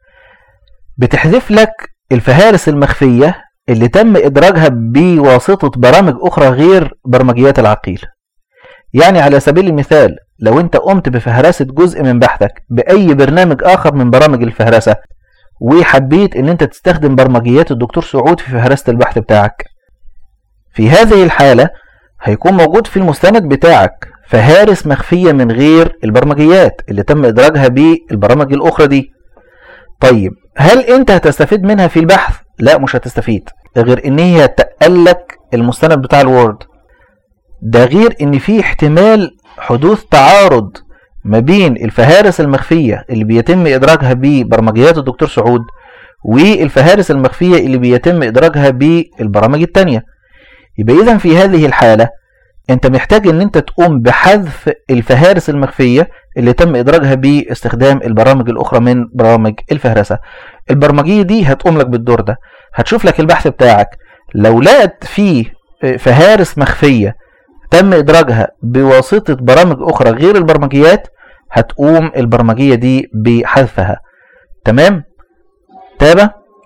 بتحذف لك الفهارس المخفية اللي تم إدراجها بواسطة برامج أخرى غير برمجيات العقيل يعني على سبيل المثال لو أنت قمت بفهرسة جزء من بحثك بأي برنامج آخر من برامج الفهرسة وحبيت أن أنت تستخدم برمجيات الدكتور سعود في فهرسة البحث بتاعك في هذه الحالة هيكون موجود في المستند بتاعك فهارس مخفية من غير البرمجيات اللي تم إدراجها بالبرامج الأخرى دي طيب هل أنت هتستفيد منها في البحث؟ لا مش هتستفيد غير ان هي تقلك المستند بتاع الوورد ده غير ان في احتمال حدوث تعارض ما بين الفهارس المخفية اللي بيتم ادراجها ببرمجيات الدكتور سعود والفهارس المخفية اللي بيتم ادراجها بالبرامج التانية يبقى اذا في هذه الحالة انت محتاج ان انت تقوم بحذف الفهارس المخفية اللي تم ادراجها باستخدام البرامج الاخرى من برامج الفهرسة البرمجية دي هتقوم لك بالدور ده هتشوف لك البحث بتاعك لو لقت فيه فهارس مخفية تم ادراجها بواسطة برامج اخرى غير البرمجيات هتقوم البرمجية دي بحذفها تمام تابع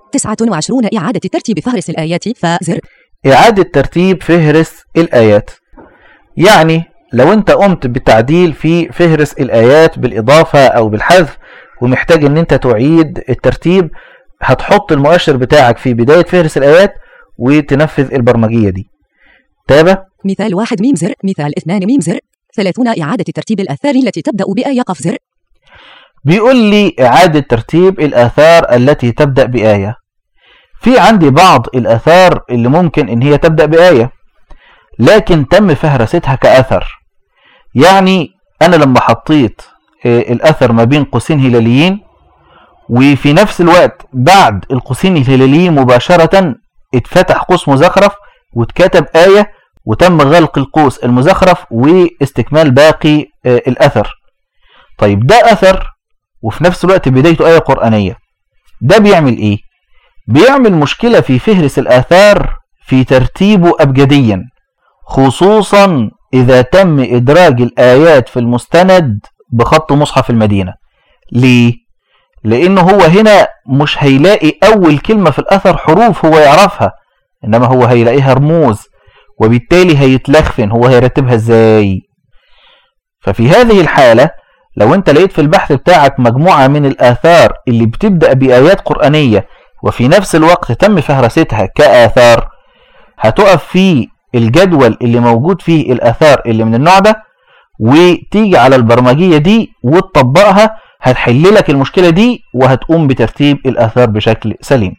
29 إعادة ترتيب فهرس الآيات فزر إعادة ترتيب فهرس الآيات يعني لو أنت قمت بتعديل في فهرس الآيات بالإضافة أو بالحذف ومحتاج أن أنت تعيد الترتيب هتحط المؤشر بتاعك في بداية فهرس الآيات وتنفذ البرمجية دي تابع مثال واحد ميم زر مثال اثنان ميم زر ثلاثون إعادة ترتيب الآثار التي تبدأ بآية قف زر بيقول لي إعادة ترتيب الآثار التي تبدأ بآية في عندي بعض الآثار اللي ممكن إن هي تبدأ بآية لكن تم فهرستها كأثر يعني أنا لما حطيت آه، الأثر ما بين قوسين هلاليين وفي نفس الوقت بعد القوسين الهلاليين مباشرة اتفتح قوس مزخرف واتكتب آية وتم غلق القوس المزخرف واستكمال باقي آه، الأثر طيب ده أثر وفي نفس الوقت بدايته آية قرآنية ده بيعمل إيه؟ بيعمل مشكلة في فهرس الآثار في ترتيبه أبجديا خصوصا إذا تم إدراج الآيات في المستند بخط مصحف المدينة ليه؟ لأنه هو هنا مش هيلاقي أول كلمة في الأثر حروف هو يعرفها إنما هو هيلاقيها رموز وبالتالي هيتلخفن هو هيرتبها إزاي؟ ففي هذه الحالة لو أنت لقيت في البحث بتاعك مجموعة من الآثار اللي بتبدأ بآيات قرآنية وفي نفس الوقت تم فهرستها كآثار هتقف في الجدول اللي موجود فيه الآثار اللي من النوع ده وتيجي على البرمجية دي وتطبقها هتحل لك المشكلة دي وهتقوم بترتيب الآثار بشكل سليم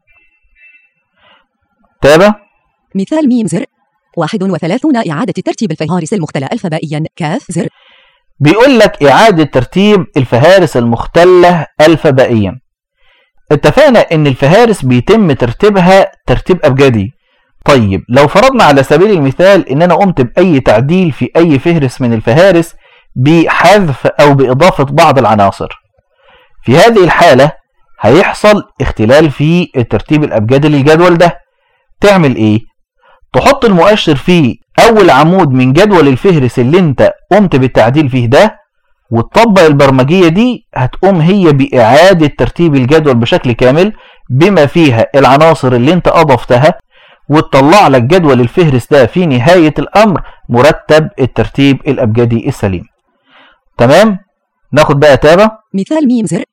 تابع مثال ميم زر واحد وثلاثون إعادة ترتيب الفهارس المختلة ألفبائيا كاف زر بيقول لك إعادة ترتيب الفهارس المختلة ألفبائيا اتفقنا إن الفهارس بيتم ترتيبها ترتيب أبجدي طيب لو فرضنا على سبيل المثال إن أنا قمت بأي تعديل في أي فهرس من الفهارس بحذف أو بإضافة بعض العناصر في هذه الحالة هيحصل اختلال في الترتيب الأبجدي للجدول ده تعمل إيه؟ تحط المؤشر في أول عمود من جدول الفهرس اللي أنت قمت بالتعديل فيه ده وتطبق البرمجية دي هتقوم هي بإعادة ترتيب الجدول بشكل كامل بما فيها العناصر اللي انت أضفتها وتطلع لك جدول الفهرس ده في نهاية الأمر مرتب الترتيب الأبجدي السليم تمام ناخد بقى تابع مثال ميم زر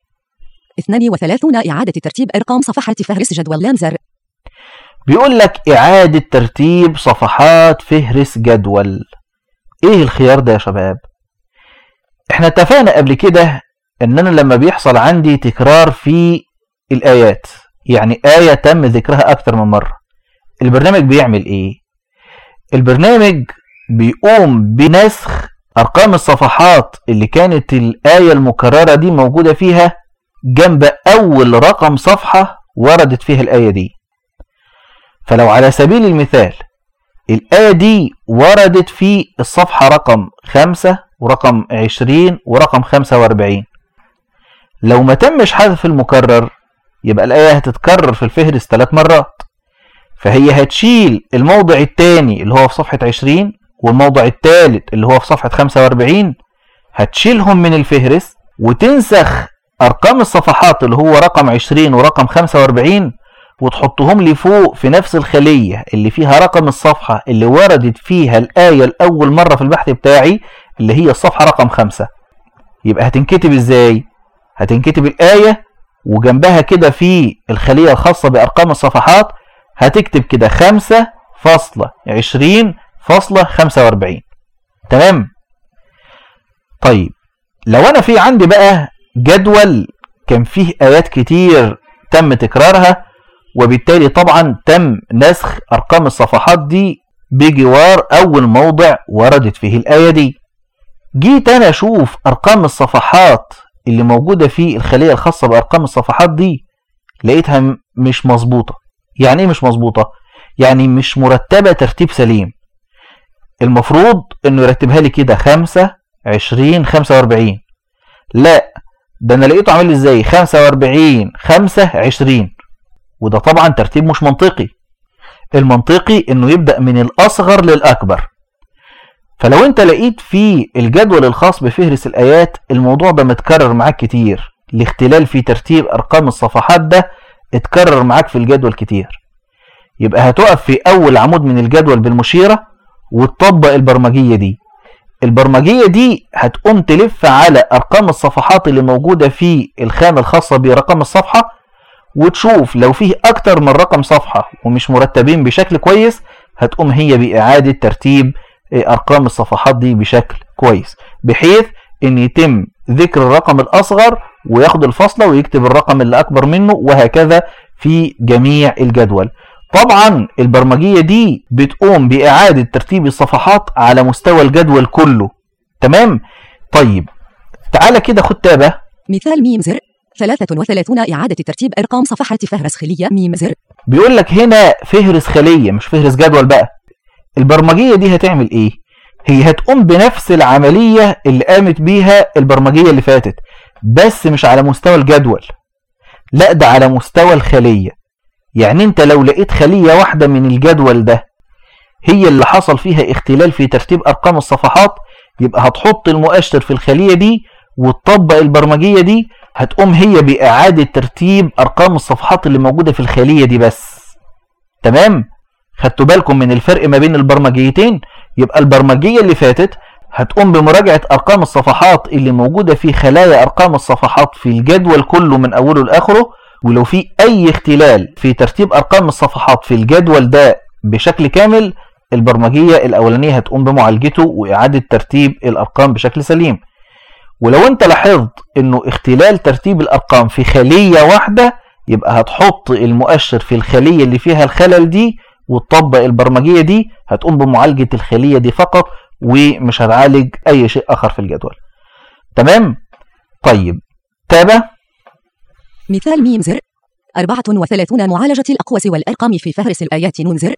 32 إعادة ترتيب أرقام صفحة فهرس جدول لام زر بيقول لك إعادة ترتيب صفحات فهرس جدول إيه الخيار ده يا شباب احنا اتفقنا قبل كده ان انا لما بيحصل عندي تكرار في الايات يعني آية تم ذكرها اكتر من مرة البرنامج بيعمل ايه البرنامج بيقوم بنسخ ارقام الصفحات اللي كانت الآية المكررة دي موجودة فيها جنب اول رقم صفحة وردت فيها الآية دي فلو على سبيل المثال الآية دي وردت في الصفحة رقم خمسة ورقم عشرين ورقم خمسة واربعين لو ما تمش حذف المكرر يبقى الآية هتتكرر في الفهرس ثلاث مرات فهي هتشيل الموضع الثاني اللي هو في صفحة عشرين والموضع الثالث اللي هو في صفحة خمسة واربعين هتشيلهم من الفهرس وتنسخ أرقام الصفحات اللي هو رقم عشرين ورقم خمسة واربعين وتحطهم لي فوق في نفس الخلية اللي فيها رقم الصفحة اللي وردت فيها الآية الأول مرة في البحث بتاعي اللي هي الصفحة رقم خمسة يبقى هتنكتب ازاي هتنكتب الآية وجنبها كده في الخلية الخاصة بأرقام الصفحات هتكتب كده خمسة فاصلة عشرين فاصلة خمسة واربعين تمام طيب لو أنا في عندي بقى جدول كان فيه آيات كتير تم تكرارها وبالتالي طبعا تم نسخ أرقام الصفحات دي بجوار أول موضع وردت فيه الآية دي جيت أنا أشوف أرقام الصفحات اللي موجودة في الخلية الخاصة بأرقام الصفحات دي لقيتها م- مش مظبوطة يعني إيه مش مظبوطة؟ يعني مش مرتبة ترتيب سليم المفروض إنه يرتبها لي كده خمسة عشرين خمسة وأربعين لا ده أنا لقيته عامل إزاي خمسة وأربعين خمسة عشرين وده طبعا ترتيب مش منطقي المنطقي انه يبدأ من الاصغر للاكبر فلو انت لقيت في الجدول الخاص بفهرس الايات الموضوع ده متكرر معاك كتير الاختلال في ترتيب ارقام الصفحات ده اتكرر معاك في الجدول كتير يبقى هتقف في اول عمود من الجدول بالمشيرة وتطبق البرمجية دي البرمجية دي هتقوم تلف على ارقام الصفحات اللي موجودة في الخانة الخاصة برقم الصفحة وتشوف لو فيه اكتر من رقم صفحة ومش مرتبين بشكل كويس هتقوم هي باعادة ترتيب ارقام الصفحات دي بشكل كويس بحيث ان يتم ذكر الرقم الاصغر وياخد الفاصلة ويكتب الرقم اللي اكبر منه وهكذا في جميع الجدول طبعا البرمجية دي بتقوم بإعادة ترتيب الصفحات على مستوى الجدول كله تمام طيب تعالى كده خد تابة مثال ميم زر 33 إعادة ترتيب أرقام صفحة فهرس خلية ميم زر بيقول لك هنا فهرس خلية مش فهرس جدول بقى البرمجية دي هتعمل ايه هي هتقوم بنفس العملية اللي قامت بيها البرمجية اللي فاتت بس مش على مستوى الجدول لا ده على مستوى الخلية يعني انت لو لقيت خلية واحدة من الجدول ده هي اللي حصل فيها اختلال في ترتيب ارقام الصفحات يبقى هتحط المؤشر في الخلية دي وتطبق البرمجية دي هتقوم هي بإعادة ترتيب أرقام الصفحات اللي موجودة في الخلية دي بس تمام خدتوا بالكم من الفرق ما بين البرمجيتين يبقى البرمجية اللي فاتت هتقوم بمراجعة أرقام الصفحات اللي موجودة في خلايا أرقام الصفحات في الجدول كله من أوله لآخره ولو في أي اختلال في ترتيب أرقام الصفحات في الجدول ده بشكل كامل البرمجية الأولانية هتقوم بمعالجته وإعادة ترتيب الأرقام بشكل سليم ولو أنت لاحظت إنه اختلال ترتيب الأرقام في خلية واحدة يبقى هتحط المؤشر في الخلية اللي فيها الخلل دي وتطبق البرمجية دي هتقوم بمعالجة الخلية دي فقط ومش هتعالج أي شيء آخر في الجدول تمام؟ طيب تابع مثال ميم زر 34 معالجة الأقواس والأرقام في فهرس الآيات نون زر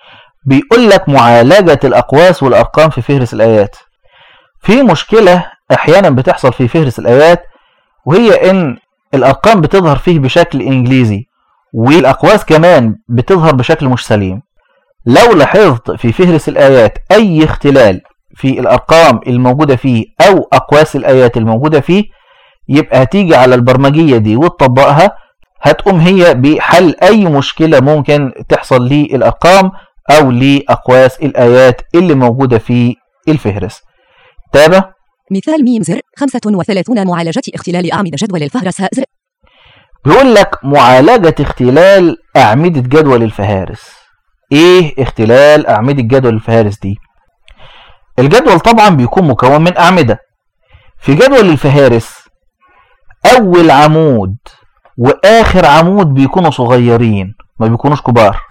بيقول لك معالجة الأقواس والأرقام في فهرس الآيات في مشكلة أحيانا بتحصل في فهرس الآيات وهي إن الأرقام بتظهر فيه بشكل إنجليزي والأقواس كمان بتظهر بشكل مش سليم لو لاحظت في فهرس الآيات أي اختلال في الأرقام الموجودة فيه أو أقواس الآيات الموجودة فيه يبقى هتيجي على البرمجية دي وتطبقها هتقوم هي بحل أي مشكلة ممكن تحصل للأرقام أو لأقواس الآيات اللي موجودة في الفهرس تابع مثال ميم زر 35 معالجة اختلال أعمدة جدول الفهرس هاء زر بيقول لك معالجة اختلال أعمدة جدول الفهارس إيه اختلال أعمدة جدول الفهارس دي؟ الجدول طبعا بيكون مكون من أعمدة في جدول الفهارس أول عمود وآخر عمود بيكونوا صغيرين ما بيكونوش كبار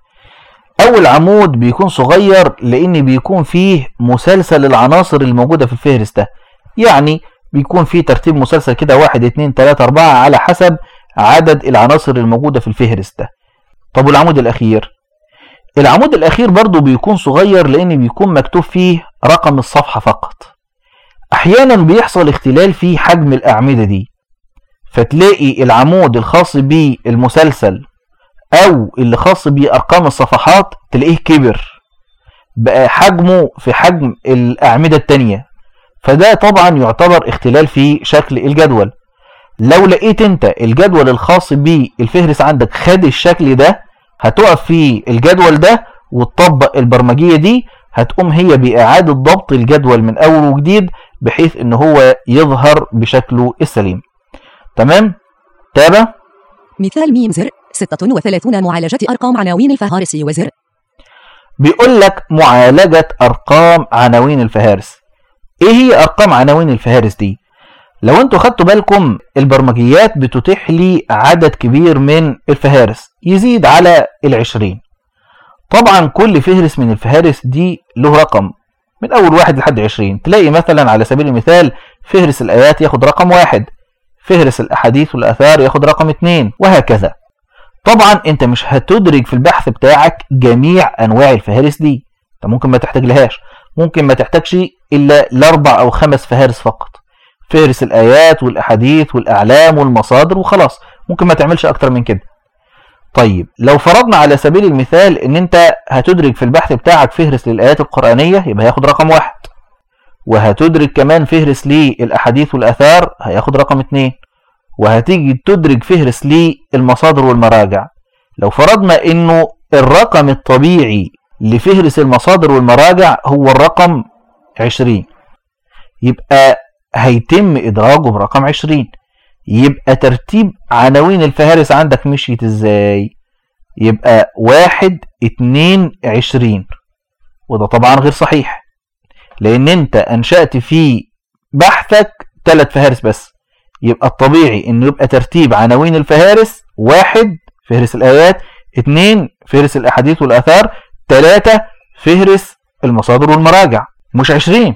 أول عمود بيكون صغير لأن بيكون فيه مسلسل العناصر الموجودة في الفهرس ده يعني بيكون فيه ترتيب مسلسل كده واحد اتنين تلاتة أربعة على حسب عدد العناصر الموجودة في الفهرس ده طب والعمود الأخير العمود الأخير برضو بيكون صغير لأن بيكون مكتوب فيه رقم الصفحة فقط أحيانا بيحصل اختلال في حجم الأعمدة دي فتلاقي العمود الخاص بالمسلسل أو اللي خاص بأرقام الصفحات تلاقيه كبر بقى حجمه في حجم الأعمدة التانية فده طبعا يعتبر اختلال في شكل الجدول لو لقيت انت الجدول الخاص بالفهرس عندك خد الشكل ده هتقف في الجدول ده وتطبق البرمجية دي هتقوم هي بإعادة ضبط الجدول من أول وجديد بحيث إن هو يظهر بشكله السليم تمام تابع مثال ميم زر 36 معالجة أرقام عناوين الفهارس وزر بيقول لك معالجة أرقام عناوين الفهارس إيه هي أرقام عناوين الفهارس دي؟ لو انتوا خدتوا بالكم البرمجيات بتتيح لي عدد كبير من الفهارس يزيد على العشرين طبعا كل فهرس من الفهارس دي له رقم من اول واحد لحد عشرين تلاقي مثلا على سبيل المثال فهرس الايات ياخد رقم واحد فهرس الاحاديث والاثار ياخد رقم اتنين وهكذا طبعا انت مش هتدرج في البحث بتاعك جميع انواع الفهارس دي انت ممكن ما تحتاج لهاش ممكن ما تحتاجش الا لاربع او خمس فهارس فقط فهرس الآيات والأحاديث والأعلام والمصادر وخلاص ممكن ما تعملش أكتر من كده طيب لو فرضنا على سبيل المثال ان انت هتدرك في البحث بتاعك فهرس للآيات القرآنية يبقى هياخد رقم واحد وهتدرك كمان فهرس للأحاديث والأثار هياخد رقم اتنين وهتيجي تدرج فهرس للمصادر والمراجع لو فرضنا انه الرقم الطبيعي لفهرس المصادر والمراجع هو الرقم 20 يبقى هيتم ادراجه برقم 20 يبقى ترتيب عناوين الفهارس عندك مشيت ازاي يبقى واحد اتنين عشرين وده طبعا غير صحيح لان انت انشأت في بحثك ثلاث فهارس بس يبقى الطبيعي انه يبقى ترتيب عناوين الفهارس واحد فهرس الايات اتنين فهرس الاحاديث والاثار تلاتة فهرس المصادر والمراجع مش عشرين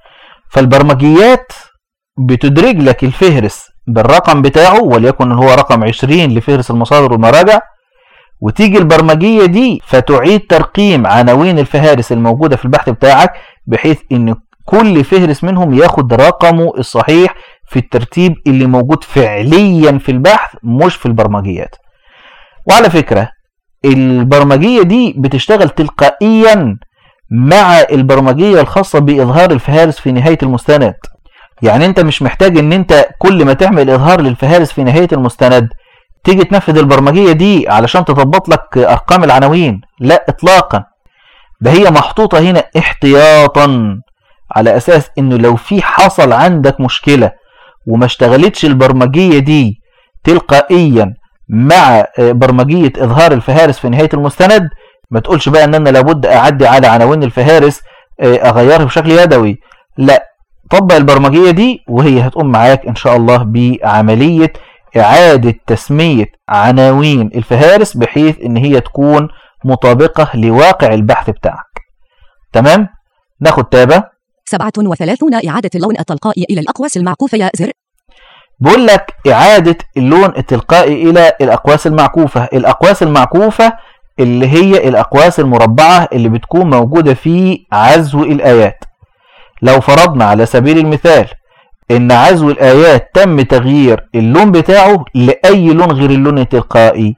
فالبرمجيات بتدرج لك الفهرس بالرقم بتاعه وليكن هو رقم 20 لفهرس المصادر والمراجع وتيجي البرمجية دي فتعيد ترقيم عناوين الفهارس الموجودة في البحث بتاعك بحيث ان كل فهرس منهم ياخد رقمه الصحيح في الترتيب اللي موجود فعليا في البحث مش في البرمجيات وعلى فكرة البرمجية دي بتشتغل تلقائيا مع البرمجية الخاصة بإظهار الفهارس في نهاية المستند يعني انت مش محتاج ان انت كل ما تعمل إظهار للفهارس في نهاية المستند تيجي تنفذ البرمجية دي علشان تضبط لك أرقام العناوين لا إطلاقا ده هي محطوطة هنا احتياطا على أساس إنه لو في حصل عندك مشكلة وما اشتغلتش البرمجية دي تلقائيا مع برمجية إظهار الفهارس في نهاية المستند ما تقولش بقى إن أنا لابد أعدي على عناوين الفهارس أغيرها بشكل يدوي لا طبق البرمجية دي وهي هتقوم معاك إن شاء الله بعملية إعادة تسمية عناوين الفهارس بحيث إن هي تكون مطابقة لواقع البحث بتاعك تمام؟ ناخد تابة سبعة وثلاثون إعادة اللون التلقائي إلى الأقواس المعكوفة زر بقول لك إعادة اللون التلقائي إلى الأقواس المعكوفة الأقواس المعكوفة اللي هي الأقواس المربعة اللي بتكون موجودة في عزو الآيات لو فرضنا على سبيل المثال ان عزو الايات تم تغيير اللون بتاعه لاي لون غير اللون التلقائي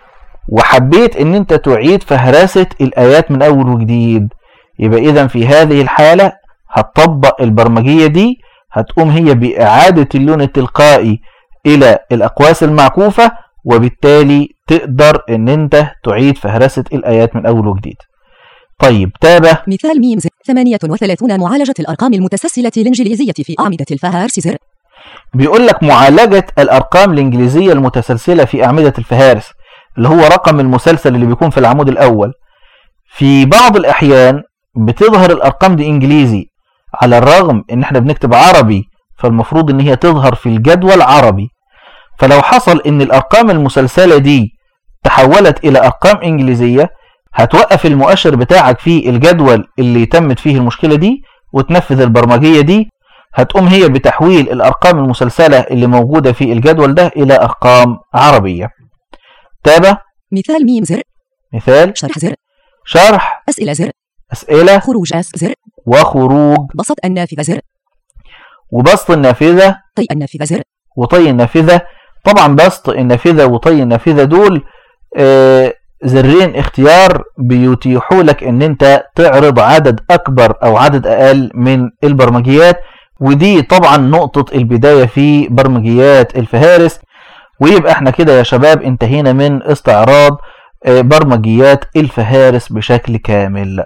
وحبيت ان انت تعيد فهرسة الايات من اول وجديد يبقى اذا في هذه الحالة هتطبق البرمجية دي هتقوم هي باعادة اللون التلقائي الى الاقواس المعكوفة وبالتالي تقدر ان انت تعيد فهرسة الايات من اول وجديد طيب تابع مثال ميم زر 38 معالجة الأرقام المتسلسلة الإنجليزية في أعمدة الفهارس زر بيقول لك معالجة الأرقام الإنجليزية المتسلسلة في أعمدة الفهارس اللي هو رقم المسلسل اللي بيكون في العمود الأول في بعض الأحيان بتظهر الأرقام دي إنجليزي على الرغم إن إحنا بنكتب عربي فالمفروض إن هي تظهر في الجدول عربي فلو حصل إن الأرقام المسلسلة دي تحولت إلى أرقام إنجليزية هتوقف المؤشر بتاعك في الجدول اللي تمت فيه المشكلة دي وتنفذ البرمجية دي هتقوم هي بتحويل الأرقام المسلسلة اللي موجودة في الجدول ده إلى أرقام عربية تابع مثال ميم زر مثال شرح زر شرح أسئلة زر أسئلة خروج أس زر وخروج بسط النافذة زر وبسط النافذة طي النافذة زر وطي النافذة طبعا بسط النافذة وطي النافذة دول آه زرين اختيار بيتيحوا لك ان انت تعرض عدد اكبر او عدد اقل من البرمجيات ودي طبعا نقطة البداية في برمجيات الفهارس ويبقى احنا كده يا شباب انتهينا من استعراض برمجيات الفهارس بشكل كامل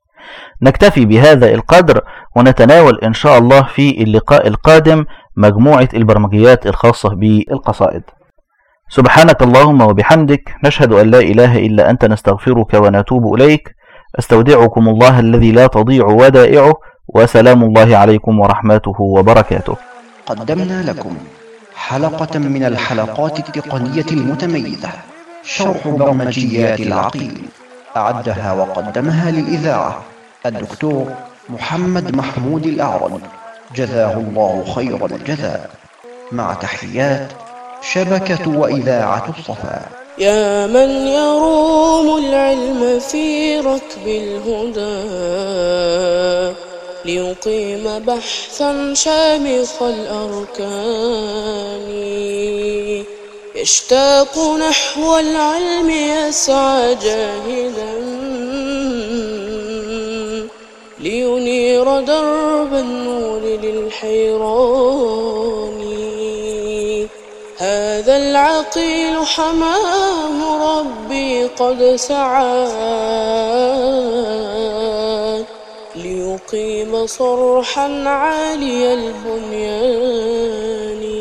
نكتفي بهذا القدر ونتناول ان شاء الله في اللقاء القادم مجموعة البرمجيات الخاصة بالقصائد سبحانك اللهم وبحمدك نشهد أن لا إله إلا أنت نستغفرك ونتوب إليك استودعكم الله الذي لا تضيع ودائعه وسلام الله عليكم ورحمته وبركاته قدمنا لكم حلقة من الحلقات التقنية المتميزة شرح برمجيات العقيل أعدها وقدمها للإذاعة الدكتور محمد محمود الأعرج جزاه الله خير الجزاء مع تحيات شبكة وإذاعة الصفا يا من يروم العلم في ركب الهدى ليقيم بحثا شامخ الأركان يشتاق نحو العلم يسعى جاهدا لينير درب النور للحيران هذا العقيل حماه ربي قد سعى ليقيم صرحا عالي البنيان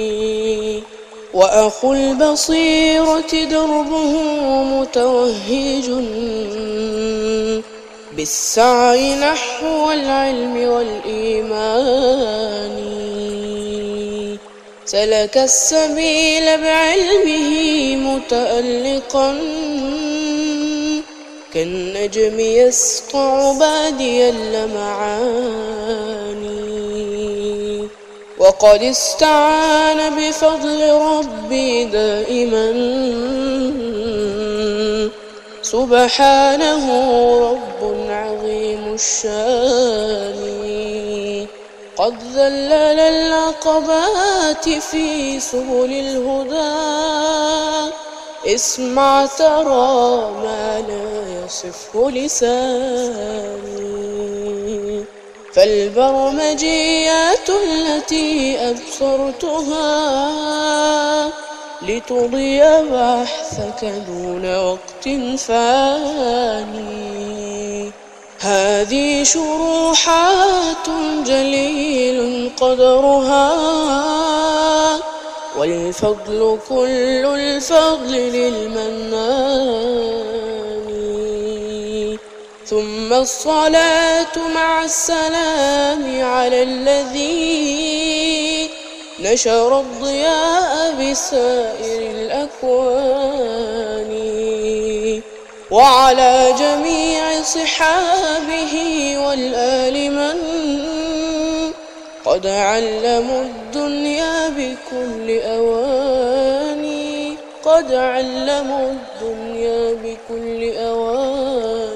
وأخو البصيرة دربه متوهج بالسعي نحو العلم والإيمان سلك السبيل بعلمه متألقا كالنجم يسطع بادي اللمعان وقد استعان بفضل ربي دائما سبحانه رب عظيم الشان قد ذلل العقبات في سبل الهدى اسمع ترى ما لا يصفه لساني فالبرمجيات التي أبصرتها لتضي بحثك دون وقت فاني هذه شروحات جليل قدرها والفضل كل الفضل للمنان ثم الصلاة مع السلام على الذي نشر الضياء بسائر الأكوان وعلى جميع صحابه والآل من قد علموا الدنيا بكل أواني قد علموا الدنيا بكل أواني